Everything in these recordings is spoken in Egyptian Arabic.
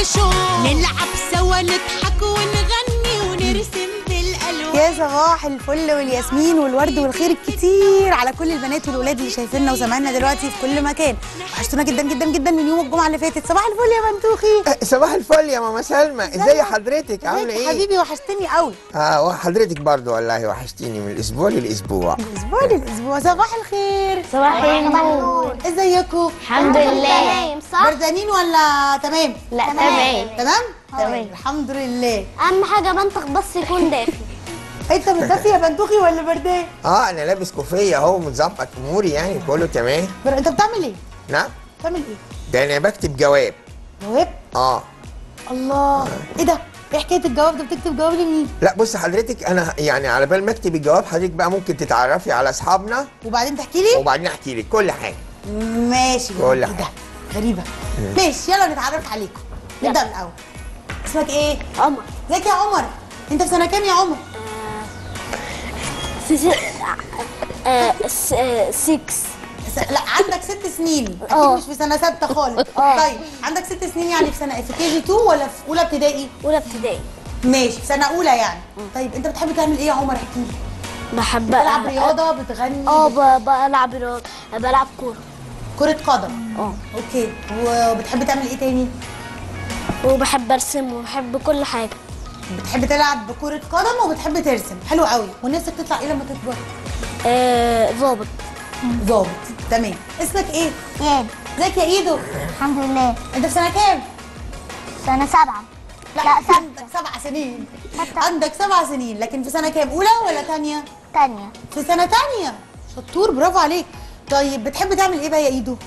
شوق نلعب سوا نضحك ونغني ونرسم بالالوان يا صباح الفل والياسمين والورد والخير الكتير على كل البنات والولاد اللي شايفيننا وسامعيننا دلوقتي في كل مكان وحشتونا جدا جدا جدا من يوم الجمعه اللي فاتت صباح الفل يا منتوخي صباح الفل يا ماما سلمى ازي حضرتك عامله ازيك ايه يا حبيبي وحشتني قوي اه وحضرتك برضو والله وحشتيني من الاسبوع للاسبوع الاسبوع للاسبوع صباح الخير صباح النور ازيكم الحمد لله بردانين ولا تمام لا تمام تمام تمام. الحمد لله اهم حاجه منطق بس يكون دافي انت متدفي يا بنتوخي ولا بردان اه انا لابس كوفيه اهو مظبط اموري يعني كله تمام بر... انت بتعمل ايه نعم بتعمل ايه ده انا بكتب جواب جواب اه الله ايه ده ايه حكايه الجواب ده بتكتب جواب لمين لا بص حضرتك انا يعني على بال ما اكتب الجواب حضرتك بقى ممكن تتعرفي على اصحابنا وبعدين تحكي لي وبعدين احكي لك كل حاجه ماشي كل ايه حاجة. ده غريبه ماشي يلا نتعرف عليكم نبدا من الاول اسمك ايه عمر ازيك يا عمر انت في سنه كام يا عمر في س... آه... س... آه... 6 س- لا عندك ست سنين اكيد اه. مش في سنه سته خالص اه. طيب عندك ست سنين يعني في سنه في كي جي 2 ولا في اولى ابتدائي اولى ابتدائي ماشي في سنه اولى يعني طيب انت بتحب تعمل ايه يا عمر احكي لي بحب بتلعب رياضه بتغني اه ب... بلعب رياضه بلعب كوره كره قدم اه اوكي وبتحب تعمل ايه تاني وبحب ارسم وبحب كل حاجه بتحب تلعب بكره قدم وبتحب ترسم حلو قوي ونفسك تطلع ايه لما تكبر آه... ضابط ظابط تمام اسمك ايه ايه ازيك يا ايدو الحمد لله انت في سنه كام سنة سبعة لا, لا، ستة. عندك سبع سنين ستة. عندك سبع سنين لكن في سنه كام اولى ولا تانية تانية في سنه تانية شطور برافو عليك طيب بتحب تعمل ايه بقى يا ايدو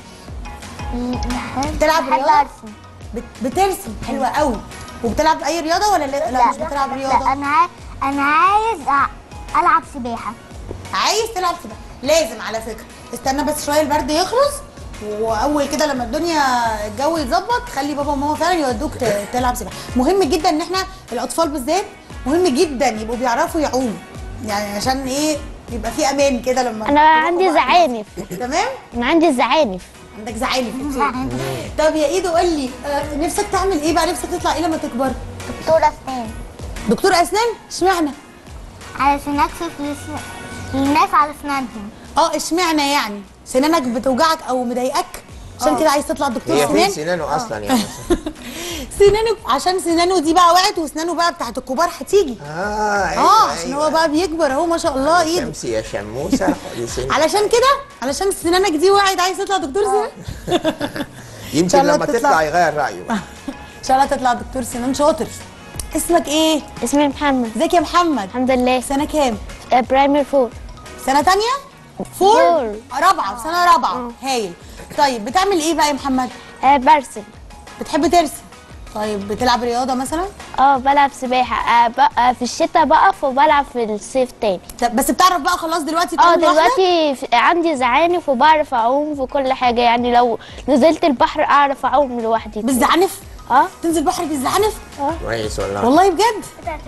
بتلعب بحب رياضة؟ ارسم بت... بترسم حلوه قوي وبتلعب اي رياضه ولا لا, لا مش بتلعب لا رياضه انا عاي... انا عايز أ- العب سباحة عايز تلعب سباحه لازم على فكره استنى بس شويه البرد يخلص واول كده لما الدنيا الجو يتظبط خلي بابا وماما فعلا يودوك ت- تلعب سباحه مهم جدا ان احنا الاطفال بالذات مهم جدا يبقوا بيعرفوا يعوموا يعني عشان ايه يبقى في امان كده لما انا تروحوا عندي بقى. زعانف تمام انا عندي زعانف عندك زعانف أوكي. طب يا ايدو قول لي آه، نفسك تعمل ايه بقى نفسك تطلع ايه لما تكبر دكتور اسنان دكتور اسنان اشمعنى علشان اكشف لس- للناس على اسنانهم اه اشمعنى يعني سنانك بتوجعك او مضايقك عشان كده عايز تطلع دكتور هي فين سنان سنانه اصلا يعني سنانه عشان سنانه دي بقى وقعت وسنانه بقى بتاعت الكبار هتيجي اه ايوه اه عشان أيوة. هو بقى بيكبر اهو ما شاء الله ايده شمس يا شموسه خدي سن. علشان كده علشان سنانك دي وقعت عايز تطلع دكتور سنان يمكن شاء الله لما تطلع. تطلع يغير رايه بقى. ان شاء الله تطلع دكتور سنان شاطر اسمك ايه اسمي محمد ازيك يا محمد الحمد لله سنه كام آه، برايمر فور سنه تانية فور فور. رابعه في سنه رابعه هايل طيب بتعمل ايه بقى يا محمد آه برسم بتحب ترسم طيب بتلعب رياضه مثلا اه بلعب سباحة آه بقى في الشتاء بقف وبلعب في الصيف تاني طب بس بتعرف بقى خلاص دلوقتي اه تعوم لوحدك؟ دلوقتي في- عندي زعانف وبعرف اعوم في كل حاجة يعني لو نزلت البحر اعرف اعوم لوحدي بالزعنف اه تنزل بحر بالزعنف كويس والله والله بجد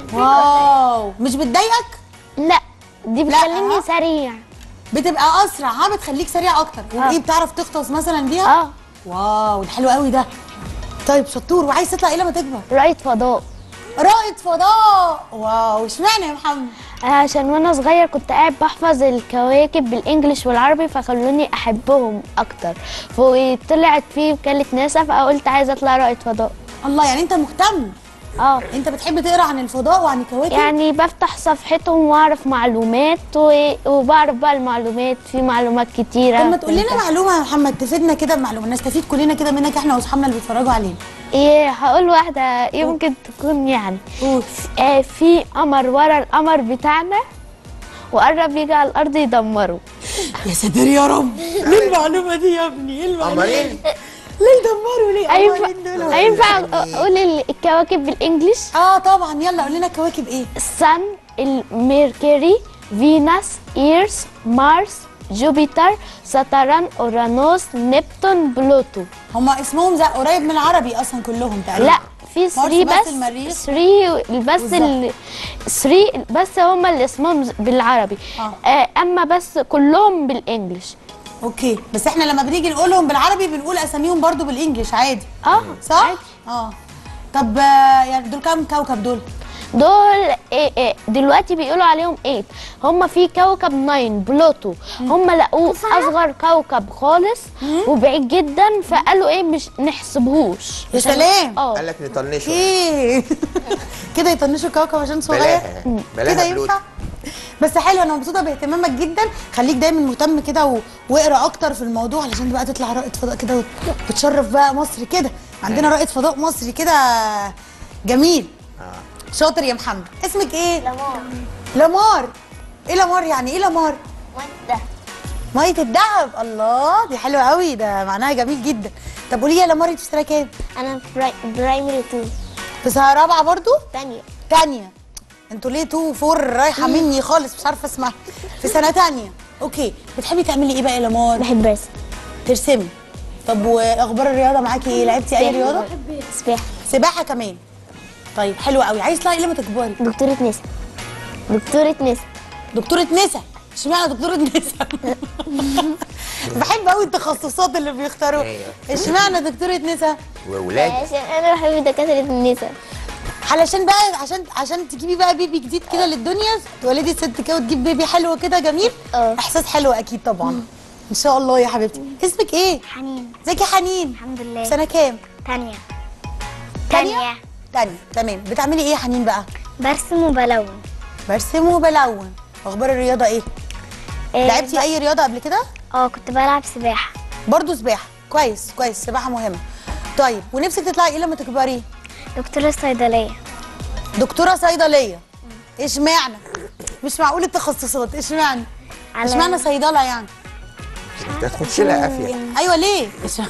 واو مش بتضايقك لا دي لا. بتخليني سريع بتبقى اسرع ها بتخليك سريع اكتر وايه بتعرف تغطس مثلا بيها اه واو ده حلو قوي ده طيب شطور وعايز تطلع ايه لما تكبر رائد فضاء رائد فضاء واو اشمعنى يا محمد آه، عشان وانا صغير كنت قاعد بحفظ الكواكب بالانجلش والعربي فخلوني احبهم اكتر فطلعت في وكالة ناسا فقلت عايزه اطلع رائد فضاء الله يعني انت مهتم اه انت بتحب تقرا عن الفضاء وعن الكواكب يعني بفتح صفحتهم واعرف معلومات و- وبعرف بقى المعلومات في معلومات كتيره طب ما تقول لنا معلومه يا محمد تفيدنا كده بمعلومه نستفيد كلنا كده منك احنا واصحابنا اللي بيتفرجوا علينا ايه هقول واحده يمكن تكون يعني قول آه في قمر ورا القمر بتاعنا وقرب يجي على الارض يدمره يا ساتر يا رب ليه المعلومه دي يا ابني ايه المعلومه قمرين ليه يدمروا ليه قمرين دول؟ هينفع اقول الكواكب بالانجلش اه طبعا يلا قول لنا كواكب ايه الصن الميركوري فينوس ايرس مارس جوبيتر ساترن اورانوس نبتون بلوتو هما اسمهم زي قريب من العربي اصلا كلهم تقريبا لا في 3 بس بس المريخ 3 بس ال 3 بس هم اللي اسمهم ز- بالعربي آه. آه اما بس كلهم بالانجلش اوكي بس احنا لما بنيجي نقولهم بالعربي بنقول اساميهم برضو بالانجلش عادي اه صح عادي. اه طب آه، يعني دول كام كوكب دول دول إيه إيه دلوقتي بيقولوا عليهم 8 هم في كوكب 9 بلوتو هم لقوه اصغر كوكب خالص وبعيد جدا فقالوا ايه مش نحسبهوش يا عشان- سلام. اه قال لك نطنشه ايه كده يطنشوا الكوكب عشان صغير بلاها كده بلاها بلوت ينفع بس حلو انا مبسوطه باهتمامك جدا خليك دايما مهتم كده و... واقرا اكتر في الموضوع علشان بقى تطلع رائد فضاء كده وت... وتشرف بقى مصر كده عندنا رائد فضاء مصري كده جميل شاطر يا محمد اسمك ايه لمار لمار ايه لمار يعني ايه لمار وانت ميه الدهب الله دي حلوه قوي ده معناها جميل جدا طب قولي لي يا لمار انت في سنه كام انا في براي- برايمري 2 في سنه رابعه برضو ثانيه تانية انتوا ليه تو فور رايحه مني خالص مش عارفه اسمها في سنه تانية اوكي بتحبي تعملي ايه بقى يا لمار بحب ارسم ترسمي طب واخبار الرياضه معاكي ايه لعبتي اي رياضه سباحه سباحه كمان طيب حلو قوي عايز تطلعي ايه لما تكبري دكتوره نسا دكتوره نسا دكتوره نسا اشمعنى دكتوره نسا بحب قوي التخصصات اللي بيختاروها أيوة. اشمعنى دكتوره نسا وولاد عشان انا بحب دكاتره النسا علشان بقى عشان عشان تجيبي بقى بيبي جديد كده للدنيا تولدي ست كده وتجيب بيبي حلو كده جميل اه. احساس حلو اكيد طبعا ان شاء الله يا حبيبتي اسمك ايه حنين ازيك يا حنين الحمد لله سنه كام ثانيه تانية تانية تمام بتعملي ايه يا حنين بقى برسم وبلون برسم وبلون اخبار الرياضه ايه إيه، لعبتي اي رياضه قبل كده اه كنت بلعب سباحه برضو سباحه كويس كويس سباحه مهمه طيب ونفسك تطلعي ايه لما تكبري دكتوره صيدليه دكتوره صيدليه اشمعنى مش معقول التخصصات اشمعنى على- اشمعنى صيدله يعني انت تخش لها قافيه ايوه ليه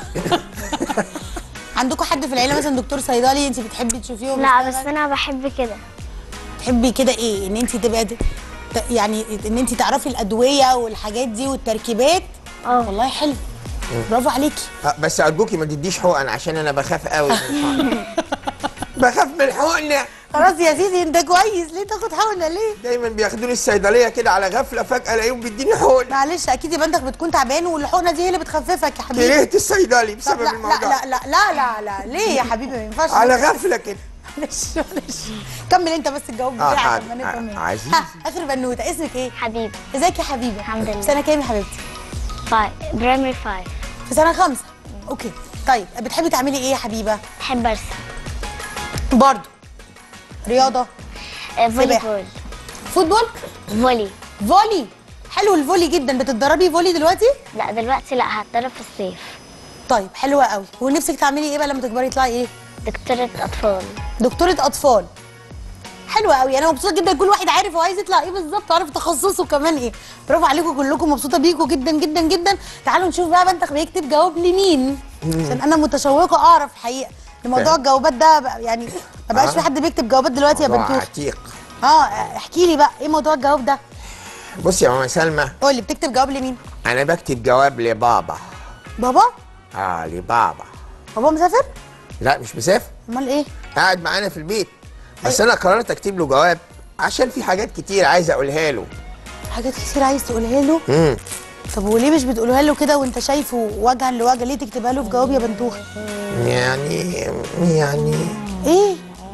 عندكم حد في العيله مثلا دكتور صيدلي انت بتحبي تشوفيهم لا بس بيشتغل؟ انا بحب كده تحبي كده ايه ان انت تبقى ت- ت- يعني ان انت تعرفي الادويه والحاجات دي والتركيبات اه والله حلو برافو عليكي آه، بس ارجوكي ما تديش حقن عشان انا بخاف قوي من الحقن بخاف من الحقن خلاص يا سيدي انت كويس ليه تاخد حقنه ليه دايما بياخدوني الصيدليه كده على غفله فجاه الاقيهم بيديني حقن معلش اكيد يا بنتك بتكون تعبان والحقنه دي هي اللي بتخففك يا حبيبي كرهت الصيدلي طب بسبب لا لا الموضوع لا لا لا لا لا ليه يا حبيبي ما ينفعش على غفله كده معلش معلش كمل انت بس الجواب آه، بتاعك حاضر. لما نفهم آه، عزيز. ها اخر بنوته اسمك ايه حبيبي ازيك يا حبيبي الحمد لله. سنه كام يا حبيبتي فايف برايمري 5 في سنه خمسة اوكي طيب بتحبي تعملي ايه يا حبيبه بحب ارسم برضو رياضه آه، فولي سباحة. بول فوتبول فولي فولي حلو الفولي جدا بتتدربي فولي دلوقتي لا دلوقتي لا هتدرب في الصيف طيب حلوه قوي ونفسك تعملي ايه بقى لما تكبري تطلعي ايه دكتورة أطفال دكتوره اطفال حلوه قوي انا مبسوطه جدا كل واحد عارف هو عايز يطلع ايه بالظبط وعارف تخصصه كمان ايه برافو عليكم كلكم مبسوطه بيكم جدا جدا جدا تعالوا نشوف بقى بنتك بيكتب جواب لمين عشان انا متشوقه اعرف حقيقه لموضوع فاهم. الجوابات ده بقى يعني ما بقاش آه. في حد بيكتب جوابات دلوقتي يا موضوع بنتوخ عتيق اه احكي لي بقى ايه موضوع الجواب ده بصي يا ماما سلمى قول لي بتكتب جواب لمين انا بكتب جواب لبابا بابا اه لبابا بابا مسافر لا مش مسافر امال ايه قاعد معانا في البيت بس انا قررت اكتب له جواب عشان في حاجات كتير عايز اقولها له حاجات كتير عايز تقولها له امم طب وليه مش بتقولها له كده وانت شايفه وجها لوجه ليه تكتبها له في جواب يا بنتوخ يعني يعني ايه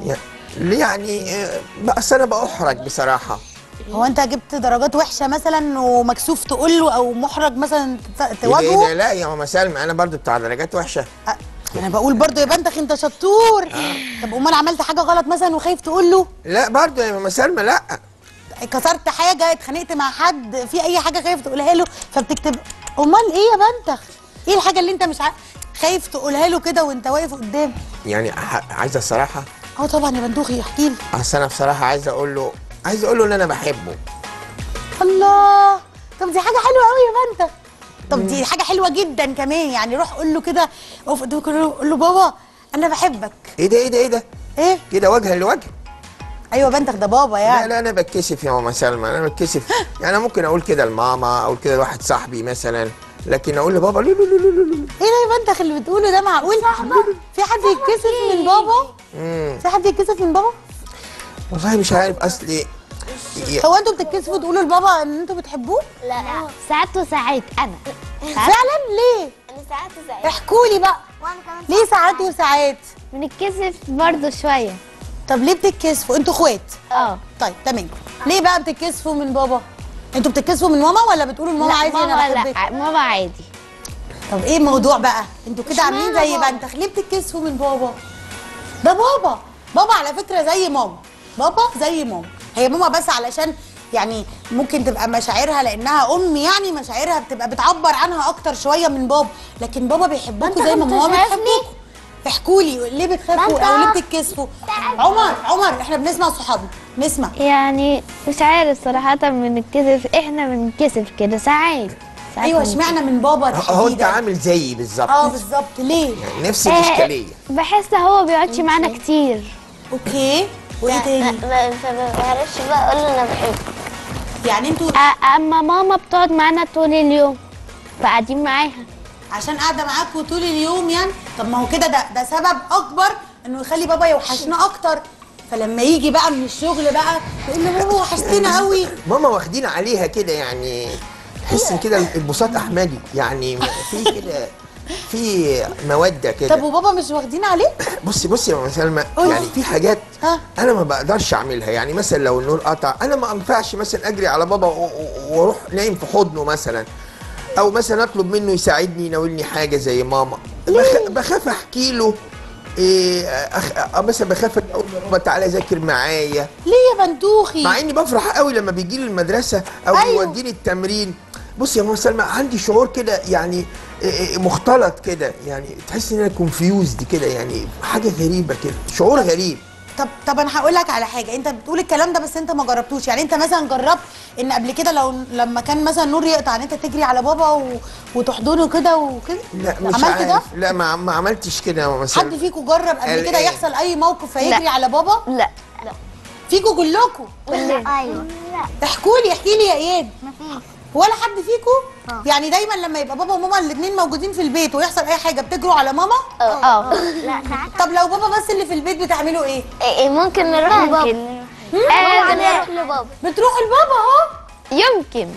يعني آه، بس انا بأحرج بصراحه هو انت جبت درجات وحشه مثلا ومكسوف تقول له او محرج مثلا ت- إيه ده- إيه تواجهه ده؟ لا يا ماما سلمى انا برضو بتاع درجات وحشه أ- انا بقول برضو يا بنتك انت شطور طب امال عملت حاجه غلط مثلا وخايف تقول له لا برضو يا ماما سلمى لا كسرت حاجه اتخانقت مع حد في اي حاجه خايف تقولها له فبتكتب امال ايه يا بنتك ايه الحاجه اللي انت مش ع... خايف تقولها له كده وانت واقف قدام يعني ح- عايزه الصراحه اه طبعا يا بنتوخي احكي لي اصل انا بصراحه عايز اقول له عايز اقول له ان انا بحبه الله طب دي حاجه حلوه قوي يا بنتك طب دي حاجه حلوه جدا كمان يعني روح قول له كده اقف قدامه كده قول له بابا انا بحبك ايه ده ايه ده ايه ده ايه كده وجها لوجه ايوه بنتك ده بابا لا يعني لا انا بتكسف يا ماما سلمى انا بتكسف يعني أنا ممكن اقول كده لماما اقول كده لواحد صاحبي مثلا لكن اقول لبابا لو لو لو لو لو ايه ده يا بنتك اللي بتقوله ده معقول في حد يتكسف من بابا مم. في حد يتكسف من بابا والله مش عارف اصلي ي- هو انتوا بتتكسفوا تقولوا لبابا ان انتوا بتحبوه لا ساعات وساعات انا فعلا ليه انا ساعات وساعات احكوا لي بقى وانا كمان ليه ساعات وساعات بنتكسف برضه شويه طب ليه بتتكسفوا انتوا اخوات اه طيب تمام ليه بقى بتتكسفوا من بابا انتوا بتتكسفوا من ماما ولا بتقولوا لماما لا عادي انا ماما بحبك لا ماما عادي طب ايه الموضوع بقى انتوا كده عاملين اشمعنى زي بابا؟ بنتخ ليه بتتكسفوا من بابا ده بابا بابا على فكره زي ماما بابا زي ماما هي ماما بس علشان يعني ممكن تبقى مشاعرها لانها ام يعني مشاعرها بتبقى بتعبر عنها اكتر شويه من بابا لكن بابا بيحبكوا زي ما كنت ماما شايفني؟ بتحبكوا احكوا لي ليه بتخافوا او ليه بتتكسفوا عمر عمر احنا بنسمع صحابنا نسمع يعني مش عارف صراحة بنتكسف احنا بنتكسف كده ساعات ساعات ايوه بنتكسف. اشمعنى من بابا اهو انت تحديدا عامل زيي بالظبط اه بالظبط ليه يعني نفس آه، الاشكاليه بحس هو بيقعدش معانا كتير اوكي وايه تاني فما بعرفش بقى اقول له انا بحبه يعني انتوا آه، اما ماما بتقعد معانا طول اليوم فقاعدين معاها عشان قاعده معاكوا طول اليوم يعني طب ما هو كده ده ده سبب اكبر انه يخلي بابا يوحشنا اكتر فلما يجي بقى من الشغل بقى يقول له بابا وحشتنا قوي ماما واخدين عليها كده يعني تحس ان كده البساط احمدي يعني في كده في موده طب كده وبابا مش واخدين عليه بصي بصي يا ماما سلمى قولي. يعني في حاجات ها. انا ما بقدرش اعملها يعني مثلا لو النور قطع انا ما ينفعش مثلا اجري على بابا و- و- واروح نايم في حضنه مثلا او مثلا اطلب منه يساعدني يناولني حاجه زي ماما بخ... بخاف احكي له إيه أخ... أه مثلا بخاف اقول له بابا تعالى ذاكر معايا ليه يا بندوخي مع اني بفرح قوي لما بيجي لي المدرسه او أيوه. بيوديني التمرين بصي يا ماما سلمى عندي شعور كده يعني إيه إيه مختلط كده يعني تحس ان انا كونفيوزد كده يعني حاجه غريبه كده شعور غريب طب طب انا هقول لك على حاجه انت بتقول الكلام ده بس انت ما جربتوش يعني انت مثلا جربت ان قبل كده لو لما كان مثلا نور يقطع ان انت تجري على بابا و... وتحضنه كده وكده لا مش عملت عارف ده لا ما, ما عملتش كده يا ماما سلمى حد فيكم جرب قبل قال كده إيه؟ يحصل اي موقف فيجري لا. على بابا لا فيكم كلكم ايوه لا احكوا لي احكي لي يا اياد مفيش ولا حد فيكم آه. يعني دايما لما يبقى بابا وماما الاثنين موجودين في البيت ويحصل اي حاجه بتجروا على ماما اه لا ساعات طب لو بابا بس اللي في البيت بتعملوا ايه ممكن نروح لبابا ممكن ممكن آه، نروح لبابا بتروحوا لبابا اهو يمكن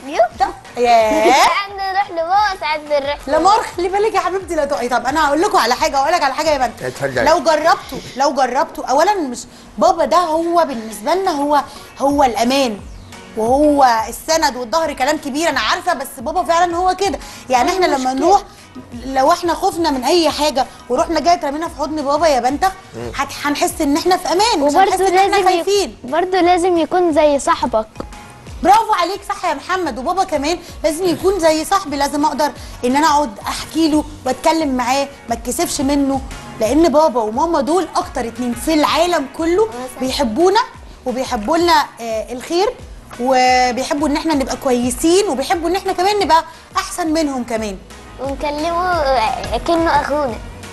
ياه ساعات نروح لبابا ساعات بنروح لمار خلي بالك يا حبيبتي لا تقعي طب انا هقول لكم على حاجه هقول لك على حاجه يا بنت اتفضلي. لو جربتوا لو جربتوا اولا مش بابا ده هو بالنسبه لنا هو هو الامان وهو السند والظهر كلام كبير انا عارفه بس بابا فعلا هو كده يعني احنا لما نروح لو احنا خفنا من اي حاجه ورحنا جايه اترمينا في حضن بابا يا بنتخ هت- هنحس ان احنا في امان مش هنحس وبرضه ان احنا لازم خايفين ي... برضه لازم يكون زي صاحبك برافو عليك صح يا محمد وبابا كمان لازم يكون زي صاحبي لازم اقدر ان انا اقعد احكي له واتكلم معاه ما اتكسفش منه لان بابا وماما دول اكتر اتنين في العالم كله بيحبونا وبيحبوا لنا آه الخير وبيحبوا ان احنا نبقى كويسين وبيحبوا ان احنا كمان نبقى احسن منهم كمان ونكلمه كأنه اخونا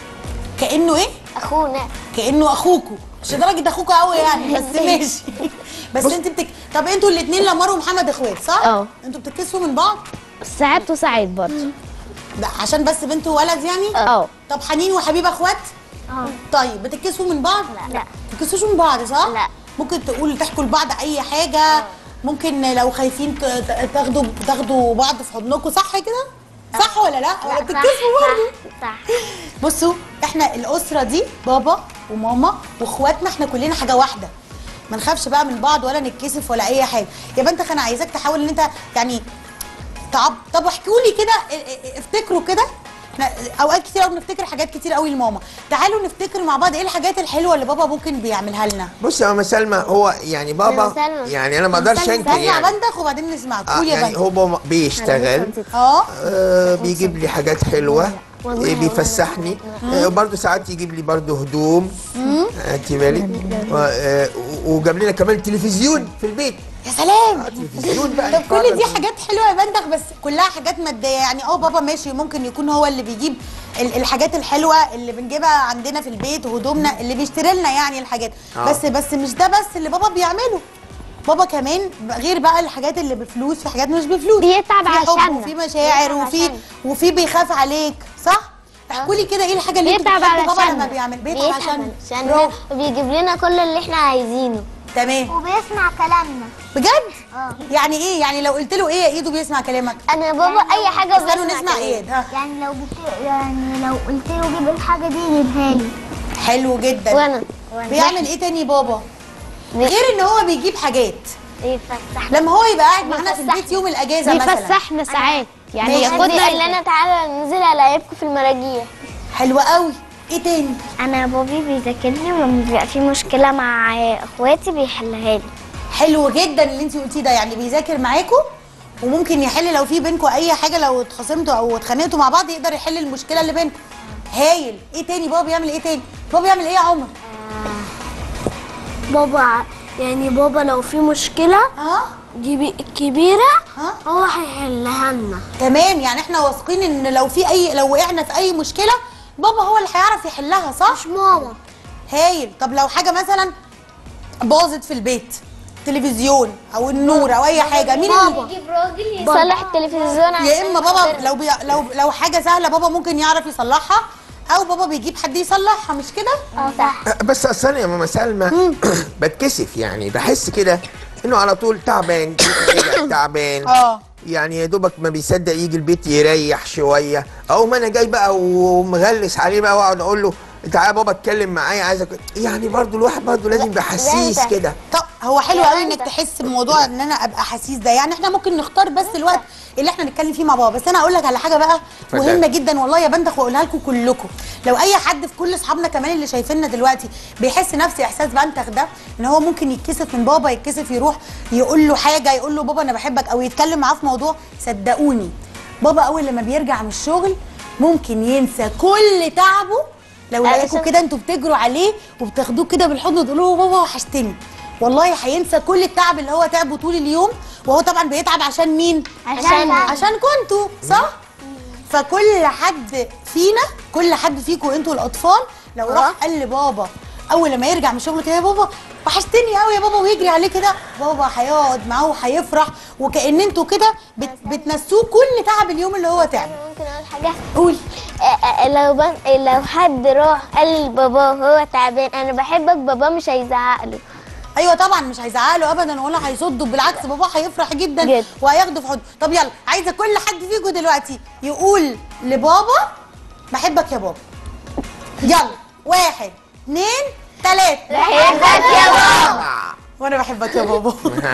كانه ايه اخونا كانه اخوكوا مش لدرجه اخوكوا قوي يعني بس ماشي بس انت بتك... طب انتوا الاثنين لمار ومحمد اخوات صح اه. انتوا بتتكسفوا من بعض ساعات وساعات برضه ده عشان بس بنت وولد يعني اه طب حنين وحبيب اخوات اه طيب بتتكسفوا من بعض لا. بتتكسفوش من بعض صح لا. ممكن تقول تحكوا لبعض اي حاجه ممكن لو خايفين ت- ت- تاخدوا تاخدوا بعض في حضنكم صح كده صح ولا لا ولا بتتكسفوا برضه صح بصوا احنا الاسره دي بابا وماما واخواتنا احنا كلنا حاجه واحده ما نخافش بقى من بعض ولا نتكسف ولا اي حاجه يا بنت انا عايزاك تحاول ان انت يعني طب طب احكوا لي كده ا- ا- افتكروا كده احنا اوقات كتير قوي بنفتكر حاجات كتير قوي لماما تعالوا نفتكر مع بعض ايه الحاجات الحلوه اللي بابا ممكن بيعملها لنا بصي يا ماما سلمى هو يعني بابا سلمى. يعني انا ما اقدرش انكر سمع يعني بندخ وبعدين نسمعك آه قول يا يعني بندخ هو بابا بيشتغل اه آه بيجيب لي حاجات حلوه آه بيفسحني آه برضه ساعات يجيب لي برضه هدوم انت بالك و- آه، وجاب لنا كمان تلفزيون في البيت يا سلام آه، تلفزيون بقى طب كل دي نتفرج. حاجات حلوه يا بندخ بس كلها حاجات ماديه يعني اه بابا ماشي ممكن يكون هو اللي بيجيب ال- الحاجات الحلوه اللي بنجيبها عندنا في البيت وهدومنا اللي بيشتري لنا يعني الحاجات آه. بس بس مش ده بس اللي بابا بيعمله بابا كمان غير بقى الحاجات اللي بفلوس في حاجات مش بفلوس بيتعب في حب عشاننا. وفي مشاعر بيتعب وفي عشاننا. وفي بيخاف عليك صح احكوا لي كده ايه الحاجه اللي انتوا بيتعب بتحبوا بابا علشاننا. لما بيعمل بيتعب بيتعب عشان عشان وبيجيب لنا كل اللي احنا عايزينه تمام وبيسمع كلامنا بجد اه يعني ايه يعني لو قلت له ايه يا ايده بيسمع كلامك انا بابا اي حاجه استنوا بسمع نسمع كلامه. ايد ها يعني لو جبت يعني لو قلت له جيب الحاجه دي يجيبها لي حلو جدا وانا بيعمل ايه تاني بابا غير ان هو بيجيب حاجات يفسح لما هو يبقى قاعد معانا في بيفسحنا. البيت يوم الاجازه مثلا بيفسحنا ساعات يعني ماشي. ياخدنا اللي انا تعالى ننزل العبكم في المراجيح حلوه قوي ايه تاني انا بابي بيذاكر لي ولما بيبقى في مشكله مع اخواتي بيحلها لي حلو جدا اللي انت قلتيه ده يعني بيذاكر معاكم وممكن يحل لو في بينكم اي حاجه لو اتخاصمتوا او اتخانقتوا مع بعض يقدر يحل المشكله اللي بينكم هايل ايه تاني بابا بيعمل ايه تاني بابا بيعمل ايه يا عمر بابا يعني بابا لو في مشكلة ها جبي- كبيرة ها هو هيحلها لنا تمام يعني احنا واثقين ان لو في اي لو وقعنا في اي مشكله بابا هو اللي هيعرف يحلها صح مش ماما هايل طب لو حاجه مثلا باظت في البيت تلفزيون او النور او اي حاجه مين اللي يجيب راجل يصلح التلفزيون يا اما بابا لو بي... لو لو حاجه سهله بابا ممكن يعرف يصلحها او بابا بيجيب حد يصلحها مش كده اه صح بس اصل أنا يا ماما سلمى بتكسف يعني بحس كده انه على طول تعبان رجع تعبان اه يعني يا دوبك ما بيصدق يجي البيت يريح شويه او ما انا جاي بقى ومغلس عليه بقى واقعد اقول له تعالى بابا اتكلم معايا عايزك يعني برضو الواحد برضو لازم يبقى حسيس انت. كده طب هو حلو قوي انك تحس بموضوع ان انا ابقى حسيس ده يعني احنا ممكن نختار بس الوقت اللي احنا نتكلم فيه مع بابا بس انا اقول لك على حاجه بقى اتفضل. مهمه جدا والله يا بنتخ واقولها لكم كلكم لو اي حد في كل اصحابنا كمان اللي شايفيننا دلوقتي بيحس نفس احساس بنتخ ده ان هو ممكن يتكسف من بابا يتكسف يروح يقول له حاجه يقول له بابا انا بحبك او يتكلم معاه في موضوع صدقوني بابا اول لما بيرجع من الشغل ممكن ينسى كل تعبه لو لقيتوا علشان- كده انتوا بتجروا عليه وبتاخدوه كده بالحضن وتقولوا له بابا وحشتني والله هينسى كل التعب اللي هو تعبه طول اليوم وهو طبعا بيتعب عشان مين عشان عشان كنتوا صح فكل حد فينا كل حد فيكم انتوا الاطفال لو راح قال لبابا اول لما يرجع من الشغل كده يا بابا وحشتني قوي يا بابا ويجري عليه كده بابا هيقعد معاه وهيفرح وكأن انتوا كده بت بتنسوه كل تعب اليوم اللي هو تعب ممكن اقول حاجه قولي آه، آه، لو بن... لو حد راح قال لباباه هو تعبان انا بحبك بابا مش هيزعق له ايوه طبعا مش هيزعق له ابدا ولا هيصده بالعكس بابا هيفرح جدا جدا. وهياخده في حضنه طب يلا عايزه كل حد فيكم دلوقتي يقول لبابا بحبك يا بابا يلا واحد اتنين تلاته بحبك يا بابا وانا بحبك يا بابا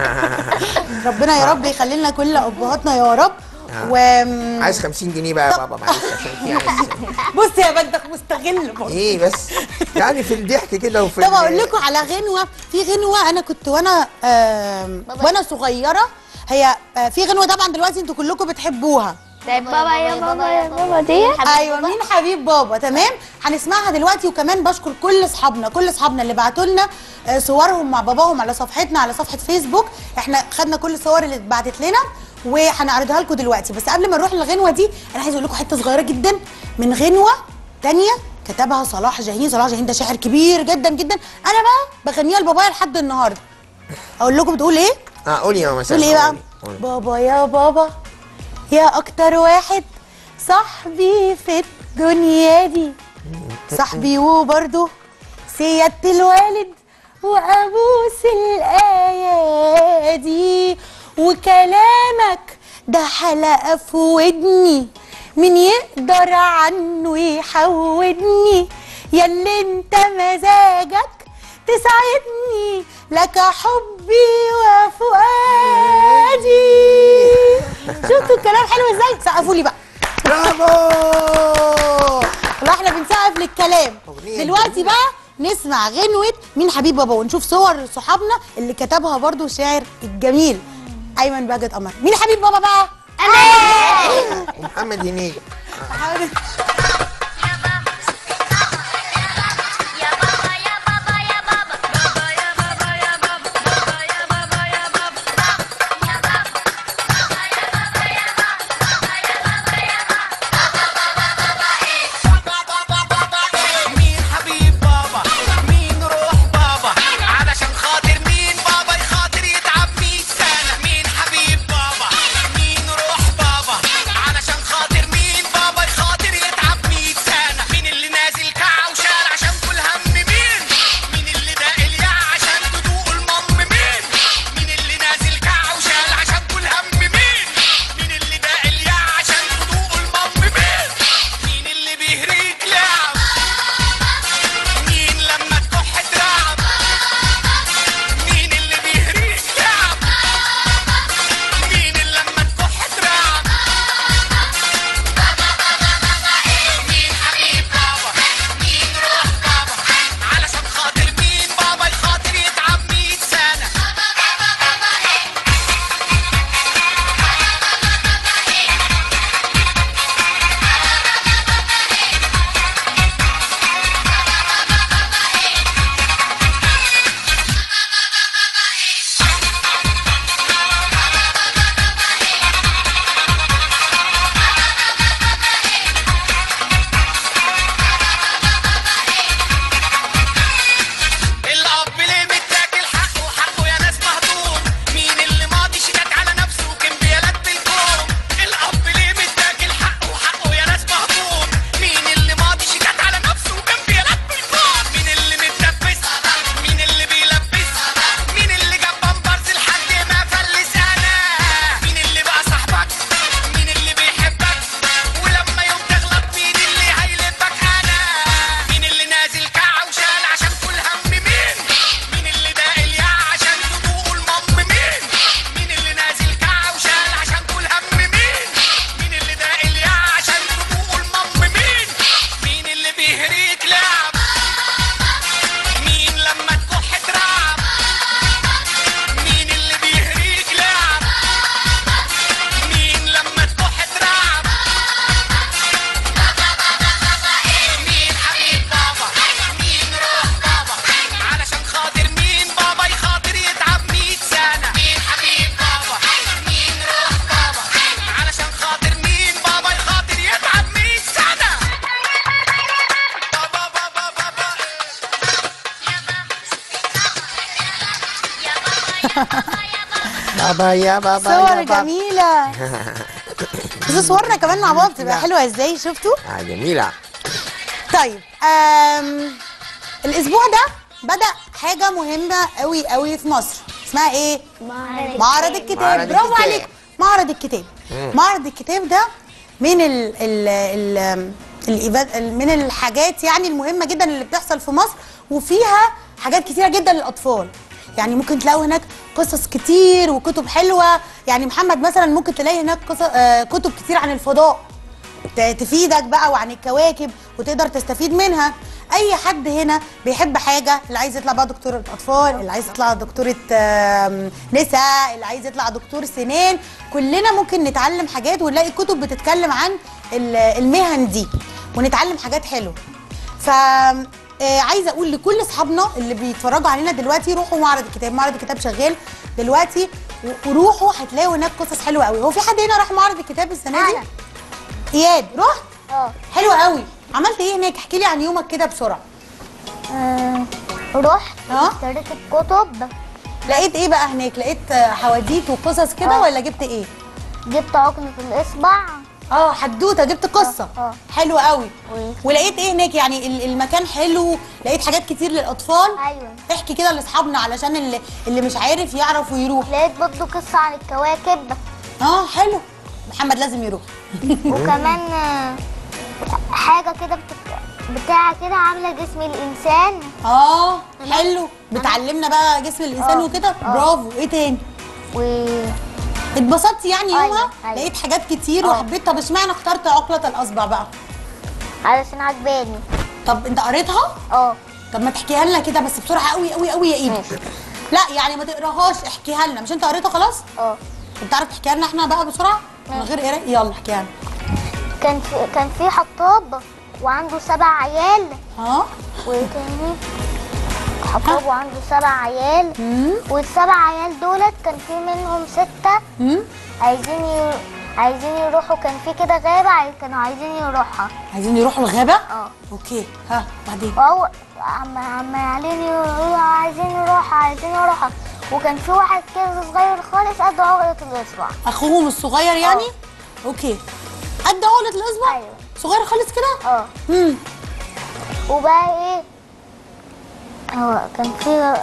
ربنا يا رب يخلي لنا كل ابهاتنا يا رب و عايز 50 جنيه بقى يا بابا معلش عشان في عايز بص يا بنتك مستغل برضه. ايه بس يعني في الضحك كده وفي طب ال- اقول لكم على غنوه في غنوه انا كنت وانا آم، وانا صغيره هي آه، في غنوه طبعا دلوقتي انتوا كلكم بتحبوها طيب بابا يا بابا يا بابا دي ايوه مين حبيب بابا تمام هنسمعها دلوقتي وكمان بشكر كل اصحابنا كل اصحابنا اللي بعتوا لنا آه، صورهم مع باباهم على صفحتنا على صفحه فيسبوك احنا خدنا كل الصور اللي اتبعتت لنا وهنعرضها لكم دلوقتي بس قبل ما نروح للغنوه دي انا عايزه اقول لكم حته صغيره جدا من غنوه تانية كتبها صلاح جاهين صلاح جاهين ده شاعر كبير جدا جدا انا بقى بغنيها لبابايا لحد النهارده اقول لكم بتقول ايه اه قولي يا ماما تقول سلمى ايه بقى قولي، قولي. بابا يا بابا يا اكتر واحد صاحبي في الدنيا دي صاحبي وبرضه سيادة الوالد وابوس الايادي وكلامك ده حلقة في ودني مين يقدر عنه يحودني ياللي انت مزاجك تسعدني لك حبي وفؤادي شفتوا الكلام حلو ازاي سقفوا لي بقى برافو والله احنا بنسقف للكلام أغنية دلوقتي بقى نسمع غنوة مين حبيب بابا ونشوف صور صحابنا اللي كتبها برضو الشاعر الجميل ايمن بهجت قمر مين حبيب بابا بقى ومحمد هنيدي مين حبيب بابا مين روح بابا علشان خاطر مين بابا يخاطر يتعب مية سنة مين حبيب بابا مين روح بابا علشان خاطر مين بابا يخاطر يتعب بابا يا بابا يا صور بابا جميله بس صورنا كمان مع بعض بتبقى حلوه ازاي شفتوا آه جميلة طيب آم الاسبوع ده بدا حاجه مهمه قوي قوي في مصر اسمها ايه معرض الكتاب معرض برافو الكتاب. عليك معرض الكتاب معرض الكتاب ده من ال ال ال الإيفاد- من الحاجات يعني المهمه جدا اللي بتحصل في مصر وفيها حاجات كتيره جدا للاطفال يعني ممكن تلاقوا هناك قصص كتير وكتب حلوه يعني محمد مثلا ممكن تلاقي هناك قصص آه كتب كتير عن الفضاء ت- تفيدك بقى وعن الكواكب وتقدر تستفيد منها اي حد هنا بيحب حاجه اللي عايز يطلع بقى دكتوره اطفال اللي عايز يطلع دكتوره آم، نساء اللي عايز يطلع دكتور سنان كلنا ممكن نتعلم حاجات ونلاقي كتب بتتكلم عن ال- المهن دي ونتعلم حاجات حلوه ف آه، عايزه اقول لكل اصحابنا اللي بيتفرجوا علينا دلوقتي روحوا معرض الكتاب معرض الكتاب شغال دلوقتي و- وروحوا هتلاقوا هناك قصص حلوه قوي هو في حد هنا راح معرض الكتاب السنه دي أنا. اياد رحت اه حلو قوي عملت ايه هناك احكي لي عن يومك كده بسرعه آه، رحت اه. اشتريت الكتب لقيت ايه بقى هناك لقيت آه، حواديت وقصص كده اه. ولا جبت ايه جبت عقدة الإصبع اه حدوته جبت قصه اه. حلو قوي و- ولقيت ايه هناك يعني ال- المكان حلو لقيت حاجات كتير للاطفال أيوة. احكي كده لاصحابنا علشان اللي, اللي مش عارف يعرف ويروح لقيت برضه قصة عن الكواكب اه حلو محمد لازم يروح وكمان آه، حاجة كده بتك... بتاع كده عاملة جسم الإنسان اه حلو بتعلمنا بقى جسم الانسان اه. وكده اه. برافو ايه تاني و اتبسطتي يعني أيوة، يومها أيوة. لقيت حاجات كتير اه. وحبيت طب اشمعنى اخترت عقله الاصبع بقى علشان عجباني طب انت قريتها اه طب ما تحكيها لنا كده بس بسرعه قوي قوي قوي يا ايدي ماشي. لا يعني ما تقراهاش احكيها لنا مش انت قريتها خلاص اه طب تعرف تحكيها لنا احنا بقى بسرعه من غير قرايه يلا احكيها لنا كان في كان في حطاب وعنده سبع عيال ها وايه تاني حطاب وعنده سبع عيال والسبع عيال دولت كان في منهم ستة امم عايزين ي... عايزين يروحوا كان في كده غابة عايز... كانوا عايزين يروحها عايزين يروحوا الغابه اه اوكي ها بعدين وهو عم عم علين يقولوا عايزين يروحوا عايزين يروحوا وكان في واحد كده صغير خالص قد عقلة الإصبع اخوهم الصغير يعني اوكي قد عقله الاصبع أيوة. صغير خالص كده اه امم وبقى ايه هو كان في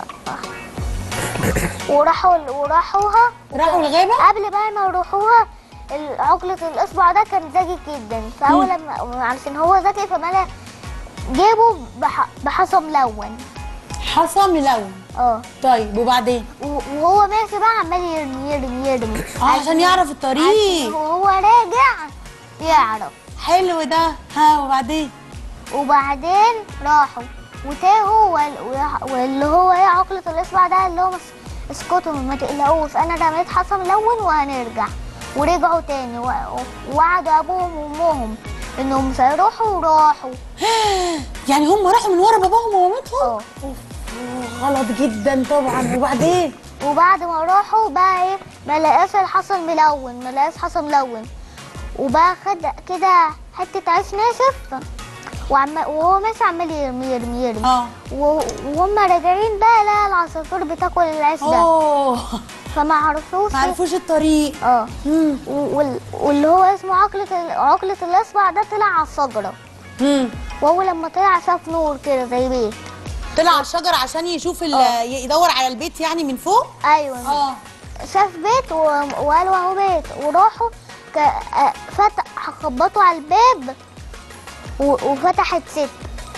وراحوا وراحوها راحوا الغابه قبل بقى ما يروحوها ال- عقلة الإصبع ده كان ذكي جدا فأول لما علشان هو ذكي فملا جابوا بح... بحصى ملون حصى ملون اه طيب وبعدين و- وهو ماشي بقى عمال يرمي يرمي يرمي اه عشان يعرف عشان الطريق وهو راجع يعرف حلو ده ها وبعدين وبعدين راحوا وتاهوا وال- وال- واللي هو ايه عقلة الإصبع ده اللي هو مس- اسكتوا ما تقلقوش أنا رميت حصى ملون وهنرجع ورجعوا تاني و- ووعدوا أبوهم وأمهم إنهم مش هيروحوا وراحوا يعني هم راحوا من ورا باباهم ومامتهم اه أوف، غلط جدا طبعا وبعدين وبعد ما راحوا بقى ايه ما لقاش الحصى الملون ما لقاش حصى ملون وبقى خد كده حتة عيش ناشف وعم وهو ماشي عمال يرمي يرمي يرمي اه و- وهم راجعين بقى لقى العصافير بتاكل العيش ده اوه فما عرفوش ما عرفوش الطريق اه امم و- وال- واللي هو اسمه عقلة ال- عقلة الإصبع ده طلع على الشجرة امم وهو لما طلع شاف نور كده زي بيت طلع على الشجر عشان يشوف ال- اه. يدور على البيت يعني من فوق أيوة اه شاف بيت و- وقالوا اهو بيت وراحوا ك... آه، فتح خبطوا على الباب و... وفتحت ست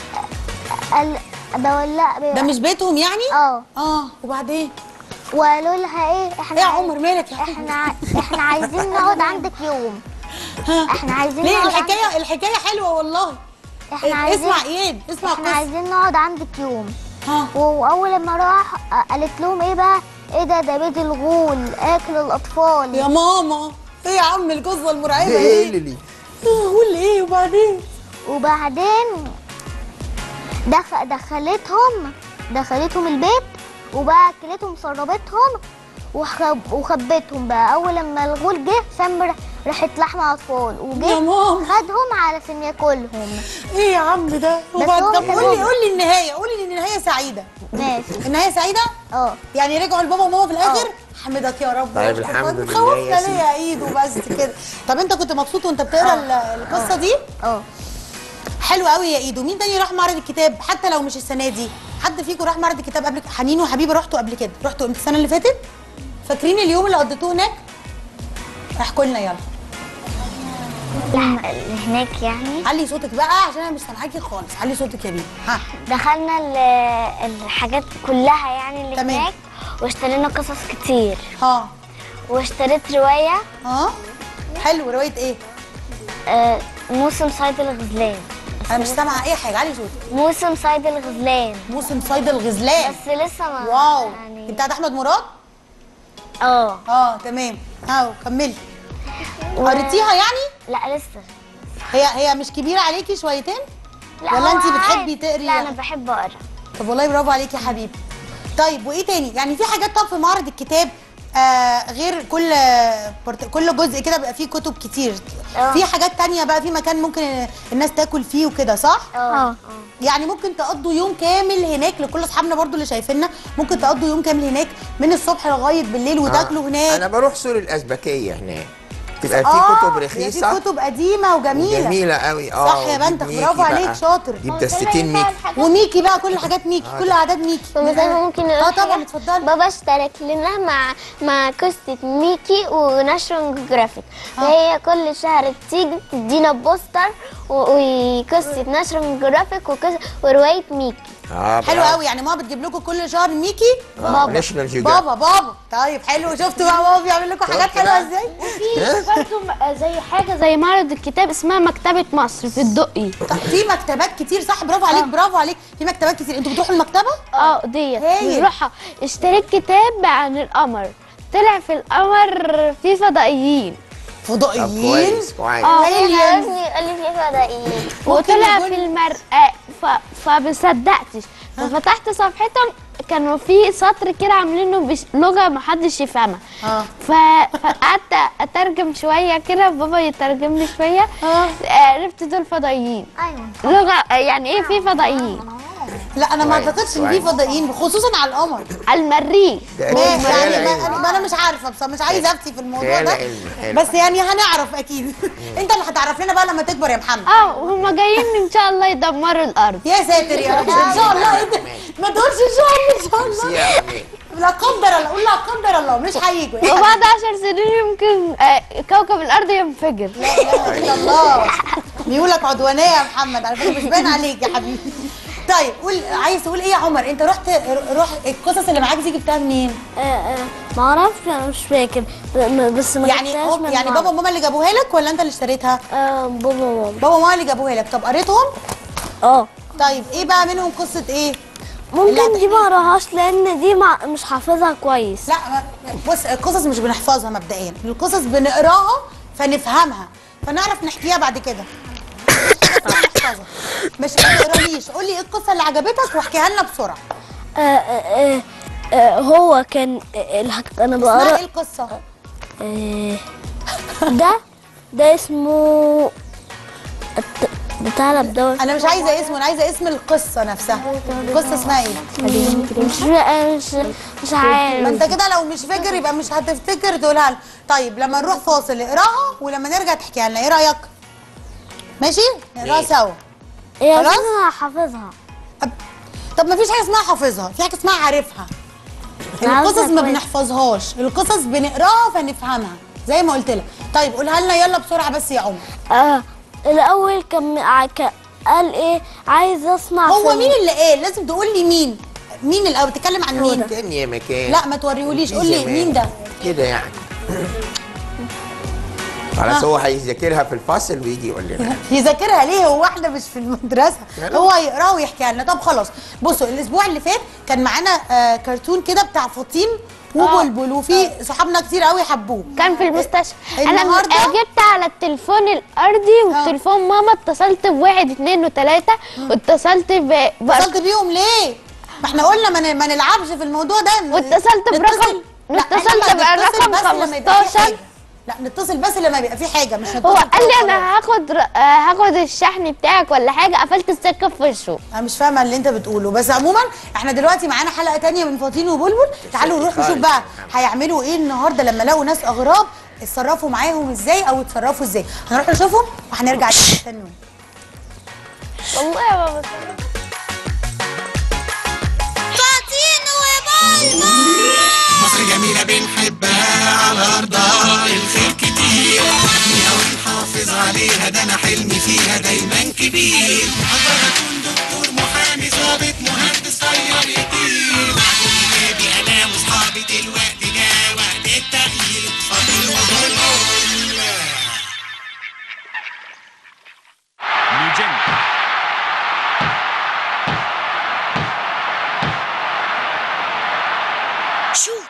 قال ده ولا ده مش بيتهم يعني اه اه وبعدين وقالوا لها ايه احنا ايه يا عاي- عمر مالك يا احنا ع- احنا عايزين نقعد عندك يوم ها احنا عايزين ليه نقعد الحكايه الحكايه حلوه والله عندك- احنا إيه، عايزين اسمع اياد اسمع احنا قصه عايزين نقعد عندك يوم ها و- واول لما راح آه، قالت لهم ايه بقى ايه ده ده بيت الغول اكل الاطفال يا ماما ايه يا عم القصه المرعبه دي ايه دي اللي دي قول ايه وبعدين وبعدين دخ... دخلتهم دخلتهم البيت وبقى اكلتهم شربتهم وخب... وخبتهم بقى اول لما الغول جه شم ر- ريحه لحم اطفال يا وجه ماما خدهم علشان ياكلهم ايه يا عم ده بس وبعد هو طب كان قول لي هو. قول لي النهايه قول لي ان النهايه سعيده ماشي النهايه سعيده اه يعني رجعوا لبابا وماما في الاخر حمدك يا رب طيب، واشكرك. الحمد لله خوفنا يا ليه سيدي. يا ايد وبس كده طب انت كنت مبسوط وانت بتقرا ال- القصه دي اه حلو قوي يا ايد ومين تاني راح معرض الكتاب حتى لو مش السنه دي حد فيكم راح معرض الكتاب قبل حنين وحبيبه رحتوا قبل كده رحتوا امتى السنه اللي فاتت فاكرين اليوم اللي قضيتوه هناك احكوا لنا يلا اللي هناك يعني علي صوتك بقى عشان انا مش سامعاكي خالص علي صوتك يا بيه ها دخلنا ال- الحاجات كلها يعني اللي تمام. هناك واشترينا قصص كتير ها واشتريت رواية ها حلو روايه ايه آه، موسم صيد الغزلان انا مش سامعه اي حاجه علي صوتك موسم صيد الغزلان موسم صيد الغزلان بس لسه ما واو دي يعني بتاعت احمد مراد اه اه تمام ها كملي قريتيها يعني لا لسه هي هي مش كبيره عليكي شويتين لا ولا هو انتي بتحبي عادي. تقري؟ لا انا بحب اقرا طب والله برافو عليكي يا حبيبي طيب وايه تاني يعني في حاجات طب في معرض الكتاب آه غير كل برت- كل جزء كده بيبقى فيه كتب كتير اه. في حاجات تانية بقى في مكان ممكن الناس تاكل فيه وكده صح اه يعني ممكن تقضوا يوم كامل هناك لكل اصحابنا برضو اللي شايفيننا ممكن تقضوا يوم كامل هناك من الصبح لغايه بالليل وتاكلوا هناك انا بروح سور الازبكيه هناك تبقى في آه، كتب هي رخيصه في كتب قديمه وجميله جميله قوي اه صح يا ودي بنتك، ميكي برافو عليك، بقى. شاطر. دي بدستين ميكي وميكي بقى كل حاجات ميكي كل اعداد ميكي طب زي ما ممكن اه نقول طبعا حاجة؟ اتفضلي بابا اشترك لنا مع مع قصة ميكي وناشونال جرافيك وهي كل شهر بتيجي تدينا بوستر و- وقصة ناشونال جرافيك وقصة ورواية ميكي اه حلو برافو. قوي يعني ماما بتجيب لكم كل شهر ميكي آه، ناشونال جيوغرافيك. بابا بابا طيب حلو شفتوا بقى بابا بيعمل لكم حاجات شفت حلوه بقى؟ ازاي في برضه م- زي حاجه زي معرض الكتاب اسمها مكتبه مصر في الدقي طب في مكتبات كتير صح برافو عليك برافو عليك في مكتبات كتير انتوا بتروحوا المكتبه اه ديت هايل. بنروحها اشتريت كتاب عن القمر طلع في القمر في فضائيين طب فضائيين كويس كويس اه aliens. قال لي في فضائيين وطلع يكون- في المرآة ف... فمصدقتش ففتحت صفحتهم كانوا في سطر كده عاملينه بلغه محدش يفهمها اه ف... فقعدت اترجم شويه كده بابا يترجم لي شويه اه عرفت دول فضائيين ايوه لغه يعني ايه في فضائيين لا انا ما كويس، اعتقدش ان في كويس. فضائيين خصوصا على القمر على المريخ ده ماشي أكيد خيال يعني ما, علمي. ما انا مش عارفه بصراحه مش عايزه افتي في الموضوع خيال ده علمي، حلو. بس يعني هنعرف اكيد انت اللي هتعرف لنا بقى لما تكبر يا محمد اه وهم جايين ان شاء الله يدمروا الارض يا ساتر يا رب ان شاء الله إيه ده؟ ما تقولش ان شاء الله ان شاء الله ميرسي يا أمي. لا قدر الله قول لا قدر الله مش هيجوا يا وبعد عشر سنين يمكن آه، كوكب الارض ينفجر لا اله الا الله ميولك عدوانيه يا محمد على فكره مش باين عليك يا حبيبي طيب قول عايز تقول ايه يا عمر انت رحت روح القصص اللي معاك دي جبتها منين ما اعرفش انا مش فاكر ب- م- بس ما يعني جبتهاش هم من يعني معرض. بابا وماما اللي جابوها لك ولا انت اللي اشتريتها آه بابا ماما بابا وماما اللي جابوها لك طب قريتهم اه طيب ايه بقى منهم قصه ايه ممكن دي ما اقراهاش لان دي مع مش حافظها كويس لا ما- بص القصص مش بنحفظها مبدئيا القصص بنقراها فنفهمها فنعرف نحكيها بعد كده نحفظها. مش ما تقراليش قول لي ايه القصه اللي عجبتك واحكيها لنا بسرعه آه آه آه آه هو كان آه الحك... انا اسمها بقرا ايه القصه آه ده ده اسمه الت- بتاع الدواء انا مش عايزه اسمه انا عايزه اسم القصه نفسها القصه اسمها ايه مش مش مش ما عارف انت كده لو مش فاكر يبقى مش هتفتكر تقولها لنا طيب لما نروح فاصل اقراها ولما نرجع تحكيها لنا ايه رايك ماشي نقراها ماشي. سوا هي خلاص؟ انا حافظها طب ما فيش حاجه اسمها حافظها في حاجه اسمها عارفها عارفها القصص ما كويس. بنحفظهاش القصص بنقراها فنفهمها زي ما قلت لك طيب قولها لنا يلا بسرعه بس يا عمر آه الاول كان ع- ك- قال ايه عايز اصنع هو فيلم. مين اللي قال لازم تقول لي مين مين الاول بتتكلم عن مين كان يا مكان لا ما توريهوليش قول لي زمان. مين ده كده يعني خلاص هو هيذاكرها في الفصل ويجي يقول لنا يذاكرها ليه هو احنا مش في المدرسه لا. هو هيقراها ويحكيها لنا طب خلاص بصوا الاسبوع اللي فات كان معانا آه كرتون كده بتاع فطين وبلبل وفي صحابنا كتير قوي حبوه كان في المستشفى انا النهاردة؟ جبت على التليفون الارضي وتليفون ماما اتصلت بواحد اتنين وتلاته واتصلت ب... ب... اتصلت بيهم ليه ما احنا قلنا ما ن- ما نلعبش في الموضوع ده واتصلت برقم- نتصل- لا، واتصلت إحنا بالرقم نتصل بس لما يبقى في 15. حاجة. لا نتصل بس لما بيبقى في حاجه مش نتصل هو كده قال لي وخلاص. انا هاخد ر- آه، هاخد الشحن بتاعك ولا حاجه قفلت السكه في وشه انا مش فاهمه اللي انت بتقوله بس عموما احنا دلوقتي معانا حلقه تانية من فاطين وبلبل تعالوا نروح نشوف بقى هيعملوا ايه النهارده لما لقوا ناس اغراب اتصرفوا معاهم ازاي او اتصرفوا ازاي هنروح نشوفهم وهنرجع تاني استنوا والله يا بابا فاطين وبلبل مصر جميلة بنحبها على أرضها الخير كتير نبنيها ونحافظ عليها ده أنا حلمي فيها دايما كبير أقدر أكون دكتور محامي ظابط مهندس طيار يطير أكون ولادي أنا وأصحابي دلوقتي جا وقت التغيير فاضل وبلبل شوت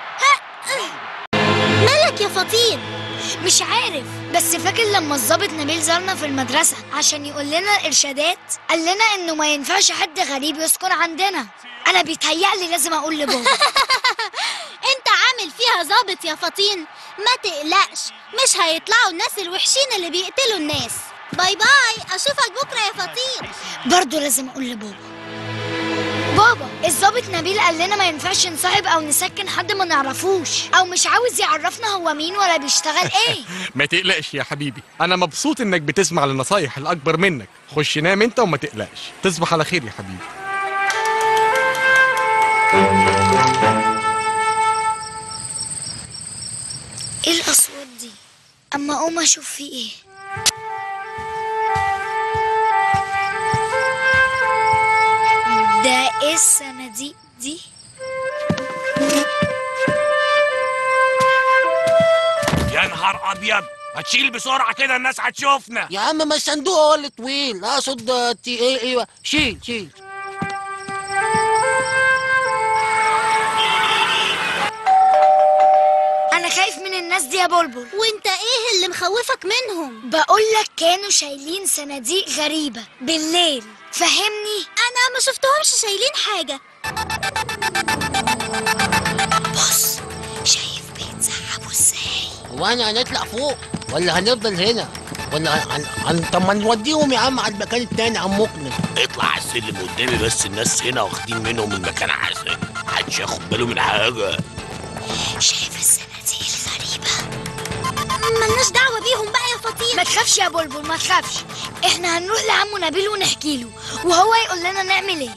مالك يا فطين مش عارف بس فاكر لما الظابط نبيل زارنا في المدرسة عشان يقول لنا الإرشادات قال لنا إنه ما ينفعش حد غريب يسكن عندنا أنا بيتهيألي لازم أقول لبابا انت عامل فيها ظابط يا فطين ما تقلقش مش هيطلعوا الناس الوحشين اللي بيقتلوا الناس باي باي اشوفك بكره يا فطين برضه لازم أقول لبابا بابا الظابط نبيل قال لنا ما ينفعش نصاحب او نسكن حد ما نعرفوش او مش عاوز يعرفنا هو مين ولا بيشتغل ايه ما تقلقش يا حبيبي انا مبسوط انك بتسمع للنصايح الاكبر منك خش نام انت وما تقلقش تصبح على خير يا حبيبي ايه الاصوات دي اما اقوم اشوف في ايه ده ايه الصناديق دي يا نهار ابيض هتشيل بسرعه كده الناس هتشوفنا يا عم ما الصندوق هو اللي طويل اقصد آه، تي ايه ايوه شيل شيل انا خايف من الناس دي يا بلبل وانت ايه اللي مخوفك منهم بقول لك كانوا شايلين صناديق غريبة بالليل فهمني انا ما شفتهمش شايلين حاجه بص شايف بيتسحبوا ازاي هو انا هنطلع فوق ولا هنفضل هنا ولا هن... هن... طب ما نوديهم يا عم على المكان التاني عم مقنع اطلع على السلم قدامي بس الناس هنا واخدين منهم المكان عسل محدش ياخد باله من حاجه شايف الصناديق الغريبة ملناش دعوه بيهم بقى يا فطين ما تخافش يا بلبل ما تخافش احنا هنروح لعمو نبيل ونحكي له وهو يقول لنا نعمل ايه